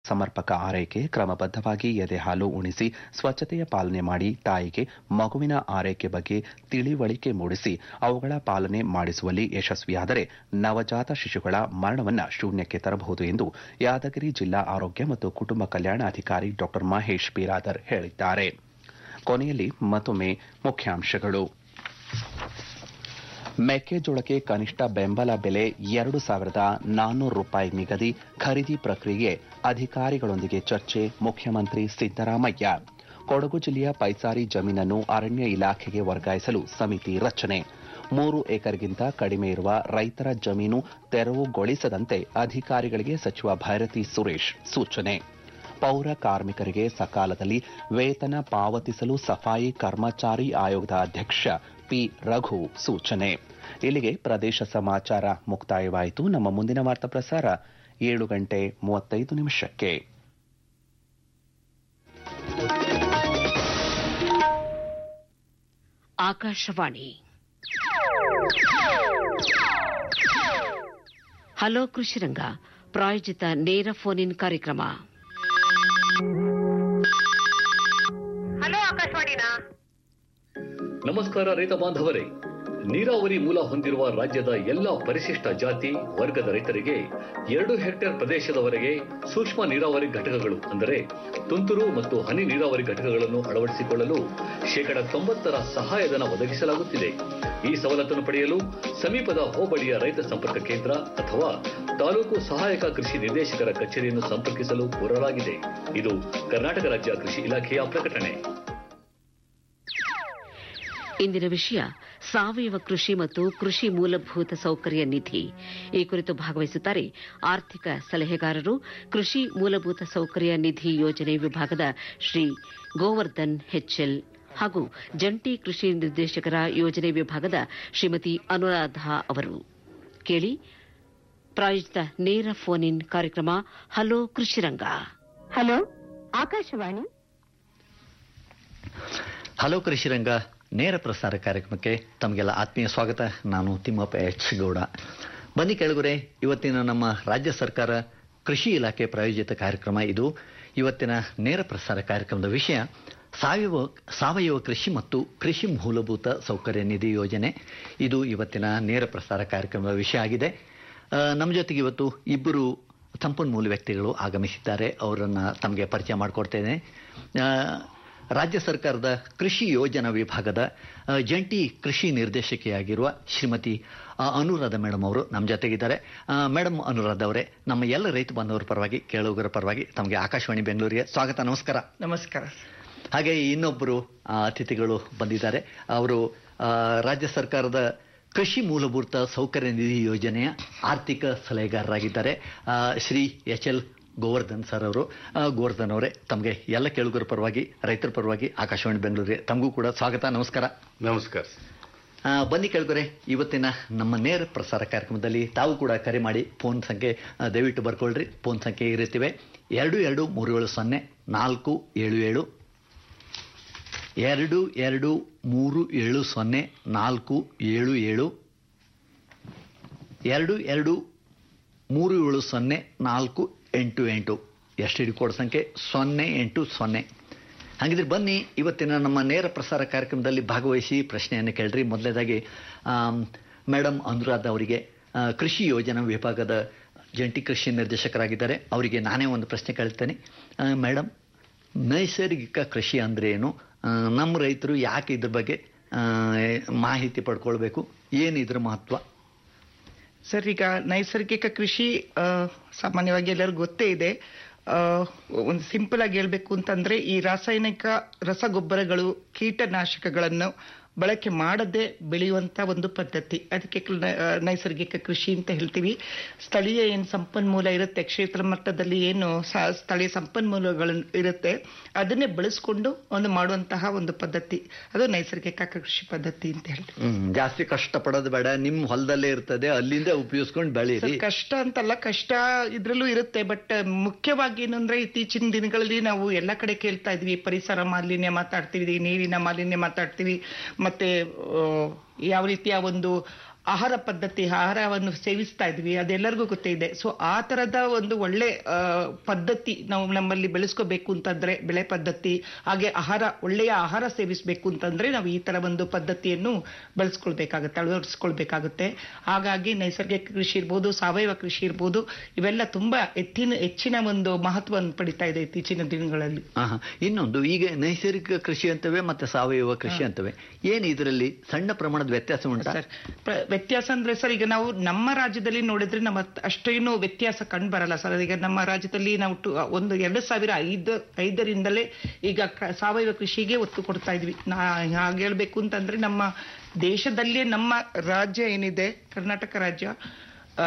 ಸಮರ್ಪಕ ಆರೈಕೆ ಕ್ರಮಬದ್ದವಾಗಿ ಎದೆ ಹಾಲು ಉಣಿಸಿ ಸ್ವಚ್ಛತೆಯ ಪಾಲನೆ ಮಾಡಿ ತಾಯಿಗೆ ಮಗುವಿನ ಆರೈಕೆ ಬಗ್ಗೆ ತಿಳಿವಳಿಕೆ ಮೂಡಿಸಿ ಅವುಗಳ ಪಾಲನೆ ಮಾಡಿಸುವಲ್ಲಿ ಯಶಸ್ವಿಯಾದರೆ ನವಜಾತ ಶಿಶುಗಳ ಮರಣವನ್ನು ಶೂನ್ಯಕ್ಕೆ ತರಬಹುದು ಎಂದು ಯಾದಗಿರಿ ಜಿಲ್ಲಾ ಆರೋಗ್ಯ ಮತ್ತು ಕುಟುಂಬ ಕಲ್ಯಾಣಾಧಿಕಾರಿ ಡಾ ಮಹೇಶ್ ಬಿರಾದರ್ ಹೇಳಿದ್ದಾರೆ ಕೊನೆಯಲ್ಲಿ ಮತ್ತೊಮ್ಮೆ ಮುಖ್ಯಾಂಶಗಳು ಮೆಕ್ಕೆಜೋಳಕ್ಕೆ ಕನಿಷ್ಠ ಬೆಂಬಲ ಬೆಲೆ ಎರಡು ಸಾವಿರದ ನಾನ್ನೂರು ರೂಪಾಯಿ ನಿಗದಿ ಖರೀದಿ ಪ್ರಕ್ರಿಯೆ ಅಧಿಕಾರಿಗಳೊಂದಿಗೆ ಚರ್ಚೆ ಮುಖ್ಯಮಂತ್ರಿ ಸಿದ್ದರಾಮಯ್ಯ ಕೊಡಗು ಜಿಲ್ಲೆಯ ಪೈಸಾರಿ ಜಮೀನನ್ನು ಅರಣ್ಯ ಇಲಾಖೆಗೆ ವರ್ಗಾಯಿಸಲು ಸಮಿತಿ ರಚನೆ ಮೂರು ಎಕರೆಗಿಂತ ಕಡಿಮೆ ಇರುವ ರೈತರ ಜಮೀನು ತೆರವುಗೊಳಿಸದಂತೆ ಅಧಿಕಾರಿಗಳಿಗೆ ಸಚಿವ ಭೈರತಿ ಸುರೇಶ್ ಸೂಚನೆ ಪೌರ ಕಾರ್ಮಿಕರಿಗೆ ಸಕಾಲದಲ್ಲಿ ವೇತನ ಪಾವತಿಸಲು ಸಫಾಯಿ ಕರ್ಮಚಾರಿ ಆಯೋಗದ ಅಧ್ಯಕ್ಷ ಪಿ ರಘು ಸೂಚನೆ ಇಲ್ಲಿಗೆ ಪ್ರದೇಶ ಸಮಾಚಾರ ಮುಕ್ತಾಯವಾಯಿತು ನಮ್ಮ ಮುಂದಿನ ವಾರ್ತಾ ಪ್ರಸಾರ ಏಳು ಗಂಟೆ ಮೂವತ್ತೈದು ನಿಮಿಷಕ್ಕೆ ಆಕಾಶವಾಣಿ ಹಲೋ ಕೃಷಿರಂಗ ಪ್ರಾಯೋಜಿತ ನೇರ ಫೋನ್ ಇನ್ ಕಾರ್ಯಕ್ರಮ ಹಲೋ ಆಕಾಶವಾಣಿನಾ ನಮಸ್ಕಾರ ರೈತ ಬಾಂಧವರೇ ನೀರಾವರಿ ಮೂಲ ಹೊಂದಿರುವ ರಾಜ್ಯದ ಎಲ್ಲ ಪರಿಶಿಷ್ಟ ಜಾತಿ ವರ್ಗದ ರೈತರಿಗೆ ಎರಡು ಹೆಕ್ಟೇರ್ ಪ್ರದೇಶದವರೆಗೆ ಸೂಕ್ಷ್ಮ ನೀರಾವರಿ ಘಟಕಗಳು ಅಂದರೆ ತುಂತುರು ಮತ್ತು ಹನಿ ನೀರಾವರಿ ಘಟಕಗಳನ್ನು ಅಳವಡಿಸಿಕೊಳ್ಳಲು ಶೇಕಡ ತೊಂಬತ್ತರ ಸಹಾಯಧನ ಒದಗಿಸಲಾಗುತ್ತಿದೆ ಈ ಸವಲತ್ತನ್ನು ಪಡೆಯಲು ಸಮೀಪದ ಹೋಬಳಿಯ ರೈತ ಸಂಪರ್ಕ ಕೇಂದ್ರ ಅಥವಾ ತಾಲೂಕು ಸಹಾಯಕ ಕೃಷಿ ನಿರ್ದೇಶಕರ ಕಚೇರಿಯನ್ನು ಸಂಪರ್ಕಿಸಲು ಕೋರಲಾಗಿದೆ ಇದು ಕರ್ನಾಟಕ ರಾಜ್ಯ ಕೃಷಿ ಇಲಾಖೆಯ ಪ್ರಕಟಣೆ ಇಂದಿನ ವಿಷಯ ಸಾವಯವ ಕೃಷಿ ಮತ್ತು ಕೃಷಿ ಮೂಲಭೂತ ಸೌಕರ್ಯ ನಿಧಿ ಈ ಕುರಿತು ಭಾಗವಹಿಸುತ್ತಾರೆ ಆರ್ಥಿಕ ಸಲಹೆಗಾರರು ಕೃಷಿ ಮೂಲಭೂತ ಸೌಕರ್ಯ ನಿಧಿ ಯೋಜನೆ ವಿಭಾಗದ ಶ್ರೀ ಗೋವರ್ಧನ್ ಹೆಚ್ಎಲ್ ಹಾಗೂ ಜಂಟಿ ಕೃಷಿ ನಿರ್ದೇಶಕರ ಯೋಜನೆ ವಿಭಾಗದ ಶ್ರೀಮತಿ ಅನುರಾಧ ಅವರು ಕೇಳಿ ಪ್ರಾಯೋಜಿತ ನೇರ ಫೋನ್ ಇನ್ ಕಾರ್ಯಕ್ರಮ hello Krishiranga hello Akashvani hello Krishiranga ನೇರ ಪ್ರಸಾರ ಕಾರ್ಯಕ್ರಮಕ್ಕೆ ತಮಗೆಲ್ಲ ಆತ್ಮೀಯ ಸ್ವಾಗತ ನಾನು ತಿಮ್ಮಪ್ಪ ಎಚ್ ಗೌಡ ಬನ್ನಿ ಕೆಳಗುರೆ ಇವತ್ತಿನ ನಮ್ಮ ರಾಜ್ಯ ಸರ್ಕಾರ ಕೃಷಿ ಇಲಾಖೆ ಪ್ರಾಯೋಜಿತ ಕಾರ್ಯಕ್ರಮ ಇದು ಇವತ್ತಿನ ನೇರ ಪ್ರಸಾರ ಕಾರ್ಯಕ್ರಮದ ವಿಷಯ ಸಾವಯವ ಸಾವಯವ ಕೃಷಿ ಮತ್ತು ಕೃಷಿ ಮೂಲಭೂತ ಸೌಕರ್ಯ ನಿಧಿ ಯೋಜನೆ ಇದು ಇವತ್ತಿನ ನೇರ ಪ್ರಸಾರ ಕಾರ್ಯಕ್ರಮದ ವಿಷಯ ಆಗಿದೆ ಆ, ನಮ್ಮ ಜೊತೆಗೆ ಇವತ್ತು ಇಬ್ಬರು ಸಂಪನ್ಮೂಲ ವ್ಯಕ್ತಿಗಳು ಆಗಮಿಸಿದ್ದಾರೆ ಅವರನ್ನು ತಮಗೆ ಪರಿಚಯ ಮಾಡಿಕೊಡ್ತೇನೆ ಆ, ರಾಜ್ಯ ಸರ್ಕಾರದ ಕೃಷಿ ಯೋಜನಾ ವಿಭಾಗದ ಆ, ಜಂಟಿ ಕೃಷಿ ನಿರ್ದೇಶಕಿಯಾಗಿರುವ ಶ್ರೀಮತಿ ಆ, ಅನುರಾಧ ಮೇಡಮ್ ಅವರು ನಮ್ಮ ಜೊತೆಗಿದ್ದಾರೆ ಆ, ಮೇಡಮ್ ಅನುರಾಧ ಅವರೇ ನಮ್ಮ ಎಲ್ಲ ರೈತ ಬಾಂಧವರ ಪರವಾಗಿ ಕೇಳುಗರ ಪರವಾಗಿ ತಮಗೆ ಆಕಾಶವಾಣಿ ಬೆಂಗಳೂರಿಗೆ ಸ್ವಾಗತ ನಮಸ್ಕಾರ ನಮಸ್ಕಾರ ಹಾಗೆ ಇನ್ನೊಬ್ಬರು ಆ, ಅತಿಥಿಗಳು ಬಂದಿದ್ದಾರೆ ಅವರು ಆ, ರಾಜ್ಯ ಸರ್ಕಾರದ ಕೃಷಿ ಮೂಲಭೂತ ಸೌಕರ್ಯ ನಿಧಿ ಯೋಜನೆಯ ಆರ್ಥಿಕ ಸಲಹೆಗಾರರಾಗಿದ್ದಾರೆ ಆ, Shri H L Govardhan sir ಅವರು ಆ, ಗೋವರ್ಧನ್ ಅವರೇ ತಮಗೆ ಎಲ್ಲ ಕೇಳುಗರ ಪರವಾಗಿ ರೈತರ ಪರವಾಗಿ ಆಕಾಶವಾಣಿ ಬೆಂಗಳೂರಿಗೆ ತಮಗೂ ಕೂಡ ಸ್ವಾಗತ ನಮಸ್ಕಾರ ನಮಸ್ಕಾರ ಆ, ಬನ್ನಿ ಕೇಳಿದರೆ ಇವತ್ತಿನ ನಮ್ಮ ನೇರ ಪ್ರಸಾರ ಕಾರ್ಯಕ್ರಮದಲ್ಲಿ ತಾವು ಕೂಡ ಕರೆ ಮಾಡಿ ಫೋನ್ ಸಂಖ್ಯೆ ಆ, ದಯವಿಟ್ಟು ಬರ್ಕೊಳ್ರಿ ಫೋನ್ ಸಂಖ್ಯೆ ಇರುತ್ತವೆ ಎರಡು ಎರಡು ಮೂರು ಏಳು ಸೊನ್ನೆ ನಾಲ್ಕು ಏಳು ಏಳು ಎರಡು ಎರಡು ಮೂರು ಏಳು ಸೊನ್ನೆ ನಾಲ್ಕು ಏಳು ಏಳು ಎರಡು ಎರಡು ಮೂರು ಏಳು ಸೊನ್ನೆ ನಾಲ್ಕು ಎಂಟು ಎಂಟು ಎಸ್ ಟಿ ಡಿ ಕೋಡ್ ಸಂಖ್ಯೆ ಸೊನ್ನೆ ಎಂಟು ಸೊನ್ನೆ ಹಾಗಿದ್ರೆ ಬನ್ನಿ ಇವತ್ತಿನ ನಮ್ಮ ನೇರ ಪ್ರಸಾರ ಕಾರ್ಯಕ್ರಮದಲ್ಲಿ ಭಾಗವಹಿಸಿ ಪ್ರಶ್ನೆಯನ್ನು ಕೇಳ್ರಿ ಮೊದಲನೇದಾಗಿ ಮೇಡಮ್ ಅನುರಾಧ ಅವರಿಗೆ ಆ, ಕೃಷಿ ಯೋಜನಾ ವಿಭಾಗದ ಜಂಟಿ ಕೃಷಿ ನಿರ್ದೇಶಕರಾಗಿದ್ದಾರೆ ಅವರಿಗೆ ನಾನೇ ಒಂದು ಪ್ರಶ್ನೆ ಕೇಳ್ತೇನೆ ಆ, ಮೇಡಮ್ ನೈಸರ್ಗಿಕ ಕೃಷಿ ಅಂದ್ರೆ ಏನು ಆ, ನಮ್ಮ ರೈತರು ಯಾಕೆ ಇದ್ರ ಬಗ್ಗೆ ಆ, ಮಾಹಿತಿ ಪಡ್ಕೊಳ್ಬೇಕು ಏನು ಇದ್ರ ಮಹತ್ವ ಸರ್ ಈಗ ನೈಸರ್ಗಿಕ ಕೃಷಿ ಆ, ಸಾಮಾನ್ಯವಾಗಿ ಎಲ್ಲರಿಗೂ ಗೊತ್ತೇ ಇದೆ ಆ, ಒಂದು ಸಿಂಪಲ್ ಆಗಿ ಹೇಳ್ಬೇಕು ಅಂತಂದ್ರೆ ಈ ರಾಸಾಯನಿಕ ರಸಗೊಬ್ಬರಗಳು ಕೀಟನಾಶಕಗಳನ್ನು ಬಳಕೆ ಮಾಡದೆ ಬೆಳೆಯುವಂತ ಒಂದು ಪದ್ಧತಿ ಅದಕ್ಕೆ ಕ- ಆ, ನೈಸರ್ಗಿಕ ಕೃಷಿ ಅಂತ ಹೇಳ್ತೀವಿ ಸ್ಥಳೀಯ ಏನು ಸಂಪನ್ಮೂಲ ಇರುತ್ತೆ ಕ್ಷೇತ್ರ ಮಟ್ಟದಲ್ಲಿ ಏನು ಸ- ಸ್ಥಳೀಯ ಸಂಪನ್ಮೂಲಗಳು ಇರುತ್ತೆ ಅದನ್ನೇ ಬಳಸ್ಕೊಂಡು ಒಂದು ಮಾಡುವಂತಹ ಒಂದು ಪದ್ಧತಿ ಅದು ನೈಸರ್ಗಿಕ ಕೃಷಿ ಪದ್ಧತಿ ಅಂತ ಹೇಳ್ತೀವಿ ಹ್ಮ್ ಜಾಸ್ತಿ ಕಷ್ಟ ಪಡೋದು ಬೇಡ ನಿಮ್ ಹೊಲದಲ್ಲೇ ಇರ್ತದೆ ಅಲ್ಲಿಂದ ಉಪಯೋಗಿಸ್ಕೊಂಡು ಬೆಳೀರಿ ಸರ್, ಕಷ್ಟ ಅಂತಲ್ಲ ಕಷ್ಟ ಇದ್ರಲ್ಲೂ ಇರುತ್ತೆ ಬಟ್ ಮುಖ್ಯವಾಗಿ ಏನಂದ್ರೆ ಇತ್ತೀಚಿನ ದಿನಗಳಲ್ಲಿ ನಾವು ಎಲ್ಲ ಕಡೆ ಕೇಳ್ತಾ ಇದ್ವಿ ಪರಿಸರ ಮಾಲಿನ್ಯ ಮಾತಾಡ್ತೀವಿ ನೀರಿನ ಮಾಲಿನ್ಯ ಮಾತಾಡ್ತೀವಿ ಮತ್ತೆ ಆ, ಯಾವ ರೀತಿಯ ಒಂದು ಆಹಾರ ಪದ್ಧತಿ ಆಹಾರವನ್ನು ಸೇವಿಸ್ತಾ ಇದ್ವಿ ಅದೆಲ್ಲರಿಗೂ ಗೊತ್ತೇ ಇದೆ ಸೊ ಆ ತರದ ಒಂದು ಒಳ್ಳೆ ಆ, ಪದ್ಧತಿ ನಾವು ನಮ್ಮಲ್ಲಿ ಬೆಳೆಸ್ಕೋಬೇಕು ಅಂತಂದ್ರೆ ಬೆಳೆ ಪದ್ಧತಿ ಹಾಗೆ ಆಹಾರ ಒಳ್ಳೆಯ ಆಹಾರ ಸೇವಿಸಬೇಕು ಅಂತಂದ್ರೆ ನಾವು ಈ ತರ ಒಂದು ಪದ್ಧತಿಯನ್ನು ಬಳಸ್ಕೊಳ್ಬೇಕಾಗುತ್ತೆ ಅಳವಡಿಸ್ಕೊಳ್ಬೇಕಾಗುತ್ತೆ ಹಾಗಾಗಿ ನೈಸರ್ಗಿಕ ಕೃಷಿ ಇರ್ಬೋದು ಸಾವಯವ ಕೃಷಿ ಇರ್ಬೋದು ಇವೆಲ್ಲ ತುಂಬಾ ಹೆಚ್ಚಿನ ಹೆಚ್ಚಿನ ಒಂದು ಮಹತ್ವವನ್ನು ಪಡಿತಾ ಇದೆ ಇತ್ತೀಚಿನ ದಿನಗಳಲ್ಲಿ ಆಹಾ. ಇನ್ನೊಂದು ಈಗ ನೈಸರ್ಗಿಕ ಕೃಷಿ ಅಂತವೆ ಮತ್ತೆ ಸಾವಯವ ಕೃಷಿ ಅಂತವೆ ಏನು ಇದರಲ್ಲಿ ಸಣ್ಣ ಪ್ರಮಾಣದ ವ್ಯತ್ಯಾಸ ಉಂಟಾ ಸರ್ ಪ್ರ- ವ್ಯತ್ಯಾಸ ಅಂದ್ರೆ ಸರ್ ಈಗ ನಾವು ನಮ್ಮ ರಾಜ್ಯದಲ್ಲಿ ನೋಡಿದ್ರೆ ನಮ್ಮ ಅಷ್ಟೇನು ವ್ಯತ್ಯಾಸ ಕಂಡು ಬರಲ್ಲ ಸರ್ ಈಗ ನಮ್ಮ ರಾಜ್ಯದಲ್ಲಿ ನಾವು ಟು- ಒಂದು ಎರಡು ಸಾವಿರ ಐದು ಐದರಿಂದಲೇ ಈಗ ಕ- ಸಾವಯವ ಕೃಷಿಗೆ ಒತ್ತು ಕೊಡ್ತಾ ಇದ್ವಿ ನಾ ಹಾಗೆ ಹೇಳ್ಬೇಕು ಅಂತಂದ್ರೆ ನಮ್ಮ ದೇಶದಲ್ಲೇ ನಮ್ಮ ರಾಜ್ಯ ಏನಿದೆ ಕರ್ನಾಟಕ ರಾಜ್ಯ ಆ,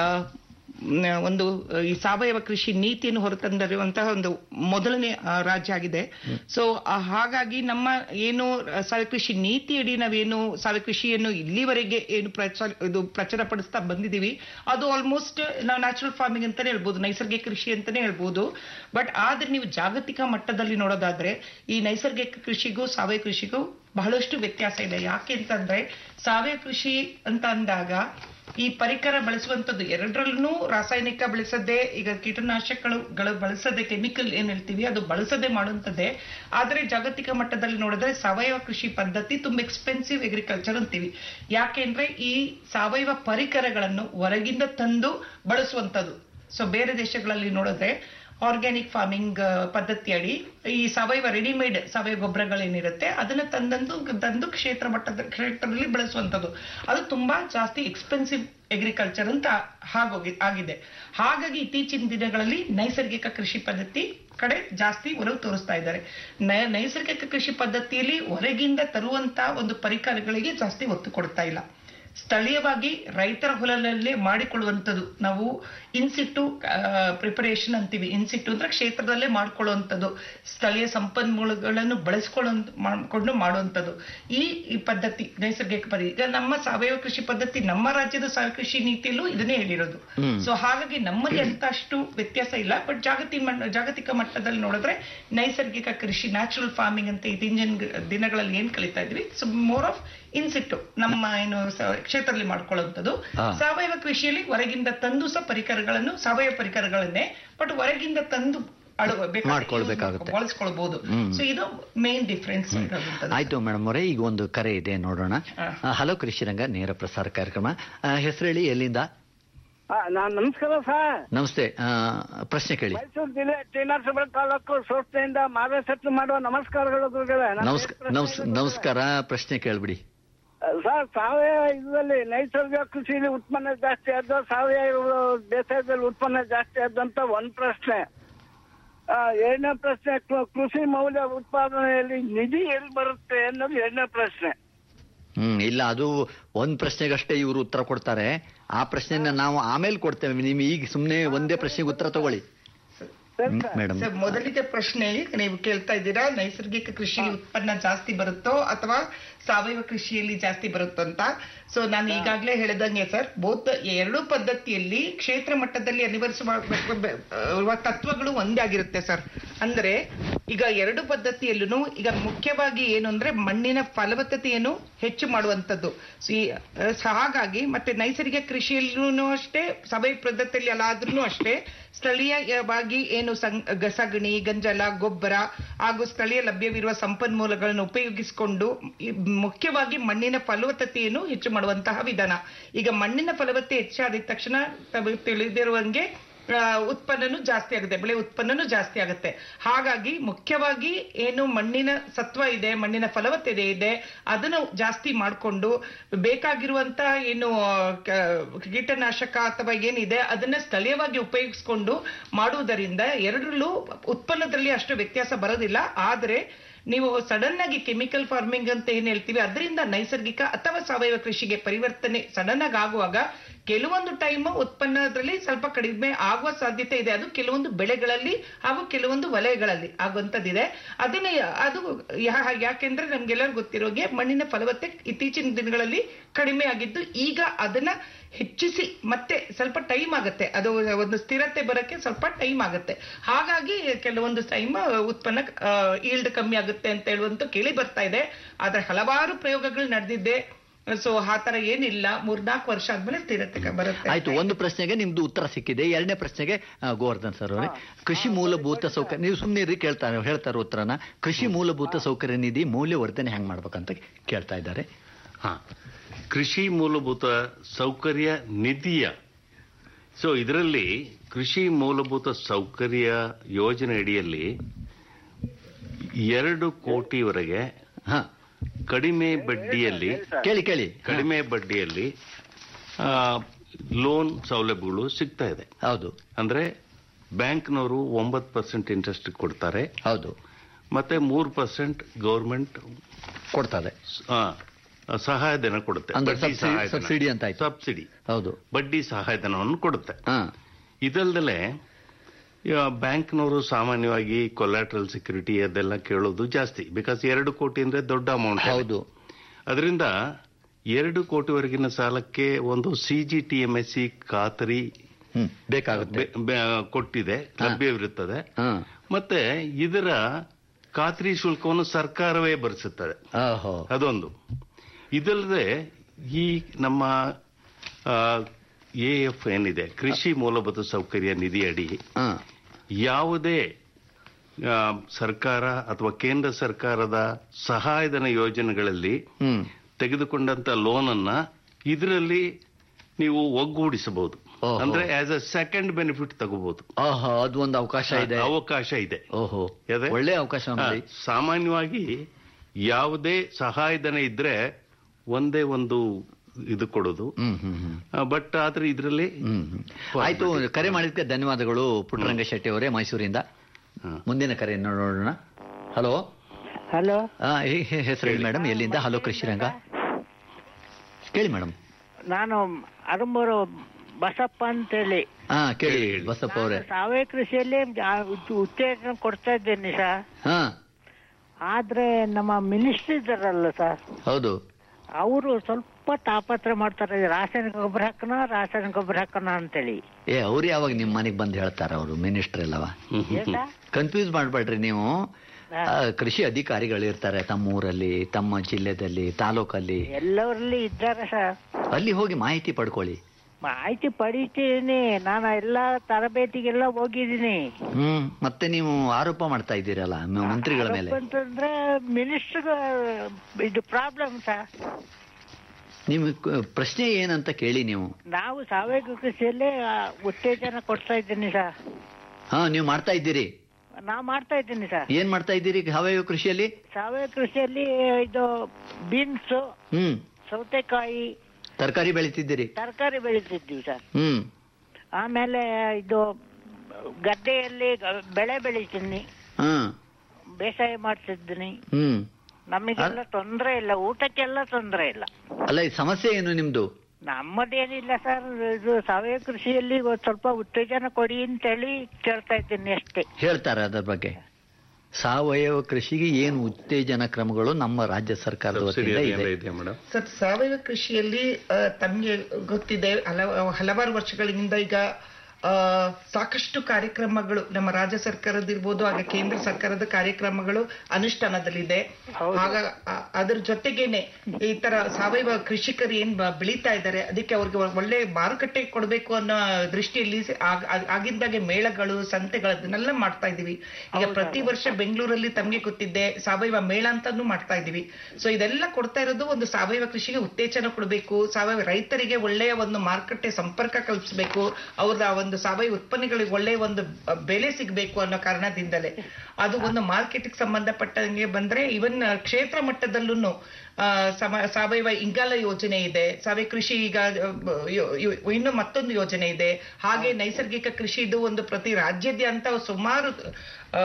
ಮ್, ಒಂದು ಆ, ಈ ಸಾವಯವ ಕೃಷಿ ನೀತಿಯನ್ನು ಹೊರತಂದಿರುವಂತಹ ಒಂದು ಮೊದಲನೇ ಆ, ರಾಜ್ಯ ಆಗಿದೆ ಸೊ ಹಾಗಾಗಿ ನಮ್ಮ ಏನು ಆ, ಸಾವಯವ ಕೃಷಿ ನೀತಿಯಡಿ ನಾವೇನು ಸಾವಯವ ಕೃಷಿಯನ್ನು ಇಲ್ಲಿವರೆಗೆ ಏನು ಪ್ರಚಾರ ಇದು ಪ್ರಚಾರಪಡಿಸ್ತಾ ಬಂದಿದ್ದೀವಿ ಅದು ಆಲ್ಮೋಸ್ಟ್ ನಾವು ನ್ಯಾಚುರಲ್ ಫಾರ್ಮಿಂಗ್ ಅಂತಾನೆ ಹೇಳ್ಬೋದು ನೈಸರ್ಗಿಕ ಕೃಷಿ ಅಂತಾನೆ ಹೇಳ್ಬೋದು ಬಟ್ ಆದ್ರೆ ನೀವು ಜಾಗತಿಕ ಮಟ್ಟದಲ್ಲಿ ನೋಡೋದಾದ್ರೆ ಈ ನೈಸರ್ಗಿಕ ಕೃಷಿಗೂ ಸಾವಯವ ಕೃಷಿಗೂ ಬಹಳಷ್ಟು ವ್ಯತ್ಯಾಸ ಇದೆ ಯಾಕೆ ಅಂತಂದ್ರೆ ಸಾವಯವ ಕೃಷಿ ಅಂತ ಅಂದಾಗ ಈ ಪರಿಕರ ಬಳಸುವಂತದ್ದು ಎರಡರಲ್ಲೂ ರಾಸಾಯನಿಕ ಬಳಸದೆ ಈಗ ಕೀಟನಾಶಕಗಳು ಗಳು ಬಳಸದೆ ಕೆಮಿಕಲ್ ಏನ್ ಹೇಳ್ತೀವಿ ಅದು ಬಳಸದೆ ಮಾಡುವಂತದ್ದೇ ಆದ್ರೆ ಜಾಗತಿಕ ಮಟ್ಟದಲ್ಲಿ ನೋಡಿದ್ರೆ ಸಾವಯವ ಕೃಷಿ ಪದ್ಧತಿ ತುಂಬಾ ಎಕ್ಸ್ಪೆನ್ಸಿವ್ ಅಗ್ರಿಕಲ್ಚರ್ ಅಂತೀವಿ ಯಾಕೆಂದ್ರೆ ಈ ಸಾವಯವ ಪರಿಕರಗಳನ್ನು ಹೊರಗಿಂದ ತಂದು ಬಳಸುವಂತದ್ದು ಸೊ ಬೇರೆ ದೇಶಗಳಲ್ಲಿ ನೋಡಿದ್ರೆ ಆರ್ಗ್ಯಾನಿಕ್ ಫಾರ್ಮಿಂಗ್ ಪದ್ಧತಿ ಅಡಿ ಈ ಸಾವಯವ ರೆಡಿಮೇಡ್ ಸಾವಯವ ಗೊಬ್ಬರಗಳೇನಿರುತ್ತೆ ಅದನ್ನ ತಂದಂದು ತಂದು ಕ್ಷೇತ್ರ ಮಟ್ಟದ ಕ್ಷೇತ್ರದಲ್ಲಿ ಬಳಸುವಂತದ್ದು ಅದು ತುಂಬಾ ಜಾಸ್ತಿ ಎಕ್ಸ್ಪೆನ್ಸಿವ್ ಅಗ್ರಿಕಲ್ಚರ್ ಅಂತ ಹಾಗೋಗಿ ಆಗಿದೆ ಹಾಗಾಗಿ ಇತ್ತೀಚಿನ ದಿನಗಳಲ್ಲಿ ನೈಸರ್ಗಿಕ ಕೃಷಿ ಪದ್ಧತಿ ಕಡೆ ಜಾಸ್ತಿ ಒಲವು ತೋರಿಸ್ತಾ ಇದ್ದಾರೆ ನೈ- ನೈಸರ್ಗಿಕ ಕೃಷಿ ಪದ್ಧತಿಯಲ್ಲಿ ಹೊರಗಿಂದ ತರುವಂತ ಒಂದು ಪರಿಕರಗಳಿಗೆ ಜಾಸ್ತಿ ಒತ್ತು ಕೊಡ್ತಾ ಇಲ್ಲ ಸ್ಥಳೀಯವಾಗಿ ರೈತರ ಹೊಲದಲ್ಲೇ ಮಾಡಿಕೊಳ್ಳುವಂಥದ್ದು ನಾವು ಇನ್ಸಿಟ್ಟು ಪ್ರಿಪರೇಷನ್ ಅಂತೀವಿ ಇನ್ಸಿಟ್ಟು ಅಂದ್ರೆ ಕ್ಷೇತ್ರದಲ್ಲೇ ಮಾಡ್ಕೊಳ್ಳುವಂಥದ್ದು ಸ್ಥಳೀಯ ಸಂಪನ್ಮೂಲಗಳನ್ನು ಬಳಸ್ಕೊಳ್ಳೋ ಮಾಡ್ಕೊಂಡು ಮಾಡುವಂಥದ್ದು ಈ ಈ ಪದ್ಧತಿ ನೈಸರ್ಗಿಕ ಪದ್ಧತಿ ಈಗ ನಮ್ಮ ಸಾವಯವ ಕೃಷಿ ಪದ್ಧತಿ ನಮ್ಮ ರಾಜ್ಯದ ಸಾವಯವ ಕೃಷಿ ನೀತಿಯಲ್ಲೂ ಇದನ್ನೇ ಹೇಳಿರೋದು ಸೊ ಹಾಗಾಗಿ ನಮ್ಮಲ್ಲಿ ಅಂತ ಅಷ್ಟು ವ್ಯತ್ಯಾಸ ಇಲ್ಲ ಬಟ್ ಜಾಗತಿಕ ಮಟ್ಟ- ಜಾಗತಿಕ ಮಟ್ಟದಲ್ಲಿ ನೋಡಿದ್ರೆ ನೈಸರ್ಗಿಕ ಕೃಷಿ ನ್ಯಾಚುರಲ್ ಫಾರ್ಮಿಂಗ್ ಅಂತ ಇತ್ತೀಚಿನ ದಿನಗಳಲ್ಲಿ ಏನ್ ಕಲಿತಾ ಇದ್ವಿ ಸೊ ಮೋರ್ ಆಫ್ ಇನ್ಸಿಟ್ಟು ನಮ್ಮ ಏನು ಸ- ಕ್ಷೇತ್ರದಲ್ಲಿ ಮಾಡ್ಕೊಳ್ಳುವಂಥದ್ದು ಹಾ. ಸಾವಯವ ಕೃಷಿಯಲ್ಲಿ ಹೊರಗಿಂದ ತಂದು ಸಹ ಪರಿಕರಗಳನ್ನು ಸಾವಯವ ಪರಿಕರಗಳನ್ನೇ ಬಟ್ ಹೊರಗಿಂದ ತಂದು ಅಳು- ಬೇಕಾದ್ರೆ ಮಾಡ್ಕೊಳ್ಬೇಕಾಗುತ್ತೆ. use ಬಳಸ್ಕೊಳ್ಬಹುದು ಹ್ಮ್. ಸೊ ಇದು ಮೇನ್ ಡಿಫ್ರೆನ್ಸ್ ಆಯ್ತು ಮೇಡಮ್ ಅವರೇ ಈಗ ಒಂದು ಕರೆ ಇದೆ ನೋಡೋಣ ಹಾ. ಆ, ಹಲೋ ಕೃಷಿರಂಗ ನೇರ ಪ್ರಸಾರ ಕಾರ್ಯಕ್ರಮ ಆ, ಹೆಸರೇಳಿ ಎಲ್ಲಿಂದ ನಾನ್ ನಮಸ್ಕಾರ ಸರ್ ನಮಸ್ತೆ ಆ, ಪ್ರಶ್ನೆ ಕೇಳಿ ಮೈಸೂರು ಜಿಲ್ಲೆ ಟಿ ನರಸೀಪುರ ತಾಲೂಕು ಸಂಸ್ಥೆಯಿಂದ ಮಾರ್ಗದರ್ಶನ ಮಾಡುವ ನಮಸ್ಕಾರಗಳು ಗುರುಗಳೇ. ನನ್ನ ನಮಸ್ಕಾರ ಹೆಸರು ನಮಸ್ ಗುರುಗಳೇ. ನಮಸ್ಕಾರ ಪ್ರಶ್ನೆ ಕೇಳ್ಬಿಡಿ ಸರ್ ಸಾವಯವ ಇದರಲ್ಲಿ ನೈಸರ್ಗಿಕ ಕೃಷಿಯಲ್ಲಿ ಉತ್ಪನ್ನ ಜಾಸ್ತಿ ಆದ ಸಾವಯವ ಬೇಸಾಯದಲ್ಲಿ ಉತ್ಪನ್ನ ಜಾಸ್ತಿ ಆದಂತ ಒಂದ್ ಪ್ರಶ್ನೆ ಆ, ಎರಡನೇ ಪ್ರಶ್ನೆ ಕೃ- ಕೃಷಿ ಮೌಲ್ಯ ಉತ್ಪಾದನೆಯಲ್ಲಿ ನಿಧಿ ಎಲ್ಲಿ ಬರುತ್ತೆ ಅನ್ನೋದು ಎರಡನೇ ಪ್ರಶ್ನೆ ಹ್ಮ್ ಇಲ್ಲ ಅದು ಒಂದ್ ಪ್ರಶ್ನೆಗಷ್ಟೇ ಇವರು ಉತ್ತರ ಕೊಡ್ತಾರೆ ಆ ಪ್ರಶ್ನೆನ ನಾವು ಆಮೇಲೆ ಕೊಡ್ತೇವೆ ನಿಮ್ ಈಗ ಸುಮ್ನೆ ಒಂದೇ ಪ್ರಶ್ನೆಗೆ ಉತ್ತರ ತಗೊಳ್ಳಿ ಸರಿ ಸರ್ ಮೇಡಮ್ ಸರ್, ಮೊದಲಿಗೆ ಪ್ರಶ್ನೆ ನೀವು ಕೇಳ್ತಾ ಇದ್ದೀರಾ ನೈಸರ್ಗಿಕ ಕೃಷಿಯಲ್ಲಿ ಉತ್ಪನ್ನ ಜಾಸ್ತಿ ಬರುತ್ತೋ ಅಥವಾ ಸಾವಯವ ಕೃಷಿಯಲ್ಲಿ ಜಾಸ್ತಿ ಬರುತ್ತೋ ಅಂತ ಸೊ ನಾನು ಈಗಾಗಲೇ ಹೇಳಿದಂಗೆ ಸರ್ ಬೋತ್ ಎರಡು ಪದ್ಧತಿಯಲ್ಲಿ ಕ್ಷೇತ್ರ ಮಟ್ಟದಲ್ಲಿ ಅನಿವರಿಸುವ ಇರುವ ತತ್ವಗಳು ಒಂದೇ ಆಗಿರುತ್ತೆ ಸರ್ ಅಂದ್ರೆ ಈಗ ಎರಡು ಪದ್ಧತಿಯಲ್ಲೂ ಈಗ ಮುಖ್ಯವಾಗಿ ಏನು ಅಂದ್ರೆ ಮಣ್ಣಿನ ಫಲವತ್ತತೆಯನ್ನು ಹೆಚ್ಚು ಮಾಡುವಂತದ್ದು ಸೊ ಈ, ಆ, ಸೊ ಹಾಗಾಗಿ ಮತ್ತೆ ನೈಸರ್ಗಿಕ ಕೃಷಿಯಲ್ಲೂ ಅಷ್ಟೇ ಸಾವಯವ ಪದ್ಧತಿಯಲ್ಲಿ ಅಲ್ಲಾದ್ರೂ ಅಷ್ಟೇ ಸ್ಥಳೀಯವಾಗಿ ಏನು ಸಂ- ಗ- ಸಗಣಿ ಗಂಜಲ ಗೊಬ್ಬರ ಹಾಗೂ ಸ್ಥಳೀಯ ಲಭ್ಯವಿರುವ ಸಂಪನ್ಮೂಲಗಳನ್ನು ಉಪಯೋಗಿಸಿಕೊಂಡು ಈ ಮುಖ್ಯವಾಗಿ ಮಣ್ಣಿನ ಫಲವತ್ತತೆಯನ್ನು ಹೆಚ್ಚು ಮಾಡುವಂತಹ ವಿಧಾನ ಈಗ ಮಣ್ಣಿನ ಫಲವತ್ತತೆ ಹೆಚ್ಚಾದ ತಕ್ಷಣ ತಮಗೆ ತಿಳಿದಿರುವಂಗೆ ಆ, ಉತ್ಪನ್ನನೂ ಜಾಸ್ತಿ ಆಗುತ್ತೆ ಬೆಳೆ ಉತ್ಪನ್ನನೂ ಜಾಸ್ತಿ ಆಗುತ್ತೆ ಹಾಗಾಗಿ ಮುಖ್ಯವಾಗಿ ಏನು ಮಣ್ಣಿನ ಸತ್ವ ಇದೆ ಮಣ್ಣಿನ ಫಲವತ್ತತೆ ಇದೆ ಅದನ್ನು ಜಾಸ್ತಿ ಮಾಡಿಕೊಂಡು ಬೇಕಾಗಿರುವಂತ ಏನು ಆ, ಕ- ಕೀಟನಾಶಕ ಅಥವಾ ಏನಿದೆ ಅದನ್ನ ಸ್ಥಳೀಯವಾಗಿ ಉಪಯೋಗಿಸ್ಕೊಂಡು ಮಾಡುವುದರಿಂದ ಎರಡರಲ್ಲೂ ಉತ್ಪನ್ನದಲ್ಲಿ ಅಷ್ಟು ವ್ಯತ್ಯಾಸ ಬರೋದಿಲ್ಲ ಆದ್ರೆ ನೀವು ಸಡನ್ ಆಗಿ ಕೆಮಿಕಲ್ ಫಾರ್ಮಿಂಗ್ ಅಂತ ಏನ್ ಹೇಳ್ತೀವಿ ಅದರಿಂದ ನೈಸರ್ಗಿಕ ಅಥವಾ ಸಾವಯವ ಕೃಷಿಗೆ ಪರಿವರ್ತನೆ ಸಡನ್ ಆಗಿ ಆಗುವಾಗ ಕೆಲವೊಂದು ಟೈಮ್ ಉತ್ಪನ್ನದಲ್ಲಿ ಸ್ವಲ್ಪ ಕಡಿಮೆ ಆಗುವ ಸಾಧ್ಯತೆ ಇದೆ ಅದು ಕೆಲವೊಂದು ಬೆಳೆಗಳಲ್ಲಿ ಹಾಗೂ ಕೆಲವೊಂದು ವಲಯಗಳಲ್ಲಿ ಆಗುವಂತದ್ದಿದೆ ಅದನ್ನೇ ಅದು ಯಾ- ಯಾಕೆಂದ್ರೆ ನಮ್ಗೆಲ್ಲರಿಗೂ ಗೊತ್ತಿರೋಗೆ ಮಣ್ಣಿನ ಫಲವತ್ತೆ ಇತ್ತೀಚಿನ ದಿನಗಳಲ್ಲಿ ಕಡಿಮೆ ಆಗಿದ್ದು ಈಗ ಅದನ್ನ ಹೆಚ್ಚಿಸಿ ಮತ್ತೆ ಸ್ವಲ್ಪ ಟೈಮ್ ಆಗುತ್ತೆ ಅದು ಒಂದು ಸ್ಥಿರತೆ ಬರಕ್ಕೆ ಸ್ವಲ್ಪ ಟೈಮ್ ಆಗುತ್ತೆ ಹಾಗಾಗಿ ಕೆಲವೊಂದು ಟೈಮ್ ಉತ್ಪನ್ನ ಈಲ್ಡ್ ಕಮ್ಮಿ ಆಗುತ್ತೆ ಅಂತ ಹೇಳುವಂತ ಕೇಳಿ ಬರ್ತಾ ಇದೆ ಆದ್ರೆ ಹಲವಾರು ಪ್ರಯೋಗಗಳು ನಡೆದಿದ್ದೆ ಸೊ ಆ ತರ ಏನಿಲ್ಲ ಮೂರ್ನಾಲ್ಕು ವರ್ಷ ಆದ್ಮೇಲೆ ಸ್ಥಿರತೆ ಬರುತ್ತೆ ಆಯ್ತು ಒಂದು ಪ್ರಶ್ನೆಗೆ ನಿಮ್ದು ಉತ್ತರ ಸಿಕ್ಕಿದೆ ಎರಡನೇ ಪ್ರಶ್ನೆಗೆ ಆ, ಗೋವರ್ಧನ್ ಸರ್ ಅವರೇ ಕೃಷಿ ಮೂಲಭೂತ ಸೌಕರ್ಯ ನೀವು ಸುಮ್ಮನೆ ಇರಿ ಕೇಳ್ತಾರೆ ಹೇಳ್ತಾರೆ ಉತ್ತರನ ಕೃಷಿ ಮೂಲಭೂತ ಸೌಕರ್ಯ ನಿಧಿ ಮೌಲ್ಯವರ್ಧನೆ ಹೆಂಗ್ ಮಾಡ್ಬೇಕಂತ ಕೇಳ್ತಾ ಇದ್ದಾರೆ ಹಾ ಕೃಷಿ ಮೂಲಭೂತ ಸೌಕರ್ಯ ನಿಧಿಯ ಸೊ ಇದರಲ್ಲಿ ಕೃಷಿ ಮೂಲಭೂತ ಸೌಕರ್ಯ ಯೋಜನೆ ಅಡಿಯಲ್ಲಿ ಎರಡು ಕೋಟಿವರೆಗೆ ಹಾ ಕಡಿಮೆ ಬಡ್ಡಿಯಲ್ಲಿ ಕೇಳಿ ಕೇಳಿ ಕಡಿಮೆ ಬಡ್ಡಿಯಲ್ಲಿ ಲೋನ್ ಸೌಲಭ್ಯಗಳು ಸಿಗ್ತಾ ಇದೆ ಹೌದು ಅಂದ್ರೆ ಬ್ಯಾಂಕ್ನವರು ಒಂಬತ್ತು ಪರ್ಸೆಂಟ್ ಇಂಟ್ರೆಸ್ಟ್ ಕೊಡ್ತಾರೆ ಹೌದು ಮತ್ತೆ ಮೂರು ಪರ್ಸೆಂಟ್ ಗೌರ್ಮೆಂಟ್ ಕೊಡ್ತಾರೆ ಸಹಾಯಧನ ಕೊಡುತ್ತೆ ಅಂದ್ರೆ ಬಡ್ಡಿ ಸಬ್ಸಿಡಿ- ಸಹಾಯಧನ. ಸಬ್ಸಿಡಿ ಅಂತ ಆಯ್ತು. ಸಬ್ಸಿಡಿ ಹೌದು ಬಡ್ಡಿ ಸಹಾಯಧನವನ್ನು ಕೊಡುತ್ತೆ ಹಾ ಇದಲ್ದಲೆ ಬ್ಯಾಂಕ್ನವರು ಸಾಮಾನ್ಯವಾಗಿ ಕೊಲ್ಯಾಟ್ರಲ್ ಸೆಕ್ಯೂರಿಟಿ ಅದೆಲ್ಲ ಕೇಳೋದು ಜಾಸ್ತಿ ಬಿಕಾಸ್ ಎರಡು ಕೋಟಿ ಅಂದ್ರೆ ದೊಡ್ಡ ಅಮೌಂಟ್ ಹೌದು ಅದರಿಂದ ಎರಡು ಕೋಟಿವರೆಗಿನ ಸಾಲಕ್ಕೆ ಒಂದು C G T M S C ಖಾತರಿ ಹ್ಮ್ ಬೇಕಾಗುತ್ತೆ ಬೆ- ಬೆ- ಕೊಟ್ಟಿದೆ ಲಭ್ಯವಿರುತ್ತದೆ ಹಾ ಮತ್ತೆ ಇದರ ಖಾತ್ರಿ ಶುಲ್ಕವನ್ನು ಸರ್ಕಾರವೇ ಭರಿಸುತ್ತದೆ ಓಹೋ ಅದೊಂದು ಇದಲ್ಲದೆ ಈ ನಮ್ಮ ಎ ಎಫ್ ಏನಿದೆ ಕೃಷಿ ಮೂಲಭೂತ ಸೌಕರ್ಯ ನಿಧಿ ಅಡಿ ಹಾ ಯಾವುದೇ ಆ, ಸರ್ಕಾರ ಅಥವಾ ಕೇಂದ್ರ ಸರ್ಕಾರದ ಸಹಾಯಧನ ಯೋಜನೆಗಳಲ್ಲಿ ಹ್ಮ್ ತೆಗೆದುಕೊಂಡಂತ ಲೋನ್ ಅನ್ನ ಇದರಲ್ಲಿ ನೀವು ಒಗ್ಗೂಡಿಸಬಹುದು ಓಹೋ. ಅಂದ್ರೆ ಆಸ್ ಅ ಸೆಕೆಂಡ್ ಬೆನಿಫಿಟ್ ತಗೋಬಹುದು ಓಹೋ ಅದು ಒಂದು ಅವಕಾಶ ಇದೆ ಅವಕಾಶ ಇದೆ ಓಹೋ ಯಾವ್ದು? ಒಳ್ಳೆ ಅವಕಾಶ ಹಾ, ನೋಡಿ ಸಾಮಾನ್ಯವಾಗಿ ಯಾವುದೇ ಸಹಾಯಧನ ಇದ್ರೆ ಒಂದೇ ಒಂದು ಇದು ಕೊಡೋದು ಹ್ಮ್ ಹ್ಮ್ ಹ್ಮ್ ಬಟ್ ಆದ್ರೆ ಇದರಲ್ಲಿ ಹ್ಮ್ ಹ್ಮ್. ಆಯ್ತು ಕರೆ ಮಾಡಿದ್ದಕ್ಕೆ ಧನ್ಯವಾದಗಳು ಪುಟ್ಟರಂಗ ಶೆಟ್ಟಿ ಅವರೇ ಮೈಸೂರಿಂದ ಮುಂದಿನ ಕರೆ ನೋಡೋಣ ಹಲೋ ಹಲೋ ಹೆಸರು ಹೇಳಿ ಮೇಡಮ್ ಎಲ್ಲಿಂದ ಹಲೋ ಕೃಷಿರಂಗ ಕೇಳಿ ಮೇಡಮ್ ನಾನು ಅರುಂಬೂರು ಬಸಪ್ಪ ಅಂತೇಳಿ ಹಾ ಕೇಳಿ ಹೇಳಿ, ಹೇಳಿ. ಬಸಪ್ಪ ಅವರೇ ಸಾವಯವ ಕೃಷಿಯಲ್ಲಿ ಜಾ- ಉತ್- ಉತ್ತೇಜನ ಕೊಡ್ತಾ ಇದ್ದೀನಿ ಸರ್ ಹಾ ಆದ್ರೆ ನಮ್ಮ ಮಿನಿಸ್ಟರ್ ಇದ್ದಾರಲ್ಲ ಸರ್ ಹೌದು ಅವರು ಸ್ವಲ್ಪ ತಾಪತ್ರ ಮಾಡ್ತಾರೆ ರಾಸಾಯನಿಕ ಗೊಬ್ಬರ ಹಾಕೋಣ ರಾಸಾಯನಿಕ ಗೊಬ್ಬರ ಹಾಕೋಣ ಅಂತೇಳಿ ಏ ಅವ್ರು ಯಾವಾಗ ನಿಮ್ ಮನೆಗ್ ಬಂದು ಹೇಳ್ತಾರ ಅವರು ಮಿನಿಸ್ಟರ್ ಎಲ್ಲವ ಏನ ಕನ್ಫ್ಯೂಸ್ ಮಾಡ್ಬೇಡ್ರಿ ನೀವು ಆ, ಕೃಷಿ ಅಧಿಕಾರಿಗಳು ಇರ್ತಾರೆ ತಮ್ಮ ಊರಲ್ಲಿ ತಮ್ಮ ಜಿಲ್ಲೆದಲ್ಲಿ ತಾಲೂಕಲ್ಲಿ ಎಲ್ಲವರಲ್ಲಿ ಇದ್ದಾರೆ ಸರ್ ಅಲ್ಲಿ ಹೋಗಿ ಮಾಹಿತಿ ಪಡ್ಕೊಳ್ಳಿ ಮಾಹಿತಿ ಪಡಿತೀನಿ ನಾನು ಎಲ್ಲ ತರಬೇತಿಗೆಲ್ಲ ಹೋಗಿದ್ದೀನಿ ಹ್ಮ್ ಮತ್ತೆ ನೀವು ಆರೋಪ ಮಾಡ್ತಾ ಇದ್ದೀರಲ್ಲ ಮ- ಮಂತ್ರಿಗಳ ಮೇಲೆ ಆರೋಪ ಅಂತಂದ್ರೆ ಮಿನಿಸ್ಟರ್ ಇದು ಪ್ರಾಬ್ಲಮ್ ಸರ್ ನಿಮ್ ಕ- ಪ್ರಶ್ನೆ ಏನಂತ ಕೇಳಿ ನೀವು ನಾವು ಸಾವಯವ ಕೃಷಿಯಲ್ಲಿ ಆ, ಉತ್ತೇಜನ ಕೊಡ್ತಾ ಇದ್ದೀನಿ ಸರ್ ಹಾ ನೀವು ಮಾಡ್ತಾ ಇದ್ದೀರಿ ನಾ ಮಾಡ್ತಾ ಇದ್ದೀನಿ ಸರ್ ಏನ್ ಮಾಡ್ತಾ ಇದ್ದೀರಿ ಸಾವಯವ ಕೃಷಿಯಲ್ಲಿ ಸಾವಯವ ಕೃಷಿಯಲ್ಲಿ ಇದು ಬೀನ್ಸ್ ಹ್ಮ್ ಸೌತೆಕಾಯಿ ತರಕಾರಿ ಬೆಳಿತಿದ್ದೀರಿ ತರಕಾರಿ ಬೆಳಿತಿದ್ವಿ ಸರ್ ಹ್ಮ್ ಆಮೇಲೆ ಇದು ಗದ್ದೆಯಲ್ಲಿ ಗ- ಬೆಳೆ ಬೆಳಿತೀನಿ ಹ್ಮ್ ಬೇಸಾಯ ಮಾಡ್ತಿದ್ದೀನಿ ಹ್ಮ್ ನಮಗೆಲ್ಲ ತೊಂದರೆ ಇಲ್ಲ ಊಟಕ್ಕೆಲ್ಲ ತೊಂದರೆ ಇಲ್ಲ ಅಲ್ಲ ಈ ಸಮಸ್ಯೆ ಏನು ನಿಮ್ದು ನಮ್ಮದೇನಿಲ್ಲ ಸರ್ ಇದು ಸಾವಯವ ಕೃಷಿಯಲ್ಲಿ ಒಂದ್ ಸ್ವಲ್ಪ ಉತ್ತೇಜನ ಕೊಡಿ ಅಂತೇಳಿ ಕೇಳ್ತಾ ಇದ್ದೀನಿ ಅಷ್ಟೇ ಹೇಳ್ತಾರೆ ಅದರ ಬಗ್ಗೆ ಸಾವಯವ ಕೃಷಿಗೆ ಏನು ಉತ್ತೇಜನ ಕ್ರಮಗಳು ನಮ್ಮ ರಾಜ್ಯ ಸರ್ಕಾರದ ಸಬ್ಸಿಡಿ ವತಿಯಿಂದ ಅದೆಲ್ಲ ಇದೆ ಇದೆಯಾ ಮೇಡಮ್ ಸರ್ ಸಾವಯವ ಕೃಷಿಯಲ್ಲಿ ಆ, ತಮ್ಗೆ ಗೊತ್ತಿದೆ ಹಲವ ಹಲವಾರು ವರ್ಷಗಳಿಂದ ಈಗ ಆ, ಸಾಕಷ್ಟು ಕಾರ್ಯಕ್ರಮಗಳು ನಮ್ಮ ರಾಜ್ಯ ಸರ್ಕಾರದಿರ್ಬೋದು ಹಾಗೆ ಕೇಂದ್ರ ಸರ್ಕಾರದ ಕಾರ್ಯಕ್ರಮಗಳು ಅನುಷ್ಠಾನದಲ್ಲಿದೆ ಆಗ ಆ- ಅದ್ರ ಜೊತೆಗೇನೆ ಈ ತರ ಸಾವಯವ ಕೃಷಿಕರು ಏನ್ ಬ- ಬೆಳೀತಾ ಇದ್ದಾರೆ ಅದಕ್ಕೆ ಅವ್ರಿಗೆ ಒಳ್ಳೆ ಮಾರುಕಟ್ಟೆ ಕೊಡಬೇಕು ಅನ್ನೋ ದೃಷ್ಟಿಯಲ್ಲಿ ಸ- ಆಗ್- ಆಗ್- ಆಗಿಂದಾಗೆ ಮೇಳಗಳು ಸಂತೆಗಳನ್ನೆಲ್ಲ ಮಾಡ್ತಾ ಇದೀವಿ ಈಗ ಪ್ರತಿ ವರ್ಷ ಬೆಂಗಳೂರಲ್ಲಿ ತಮ್ಗೆ ಗೊತ್ತಿದ್ದೆ ಸಾವಯವ ಮೇಳ ಅಂತಾನು ಮಾಡ್ತಾ ಇದೀವಿ ಸೊ ಇದೆಲ್ಲ ಕೊಡ್ತಾ ಇರೋದು ಒಂದು ಸಾವಯವ ಕೃಷಿಗೆ ಉತ್ತೇಜನ ಕೊಡಬೇಕು ಸಾವಯವ ರೈತರಿಗೆ ಒಳ್ಳೆಯ ಒಂದು ಮಾರುಕಟ್ಟೆ ಸಂಪರ್ಕ ಕಲ್ಪಿಸಬೇಕು ಅವ್ರ ಒಂದು ಸಾವಯವ ಉತ್ಪನ್ನಗಳಿಗೆ ಒಳ್ಳೆಯ ಒಂದು ಅಹ್, ಬೆಲೆ ಸಿಗಬೇಕು ಅನ್ನೋ ಕಾರಣದಿಂದಲೇ ಅದು ಒಂದು ಮಾರ್ಕೆಟ್ಗೆ ಸಂಬಂಧಪಟ್ಟಂಗೆ ಬಂದ್ರೆ ಇವನ್ ಕ್ಷೇತ್ರ ಮಟ್ಟದಲ್ಲೂ ಸಾವಯವ ಇಂಗಾಲ ಯೋಜನೆ ಇದೆ ಸಾವಯವ ಕೃಷಿ ಈಗ ಅಹ್, ಯೋ- ಯೋ- ಇನ್ನು ಮತ್ತೊಂದು ಯೋಜನೆ ಇದೆ ಹಾಗೆ ನೈಸರ್ಗಿಕ ಕೃಷಿದು ಒಂದು ಪ್ರತಿ ರಾಜ್ಯಾದ್ಯಂತ ಸುಮಾರು ಆ,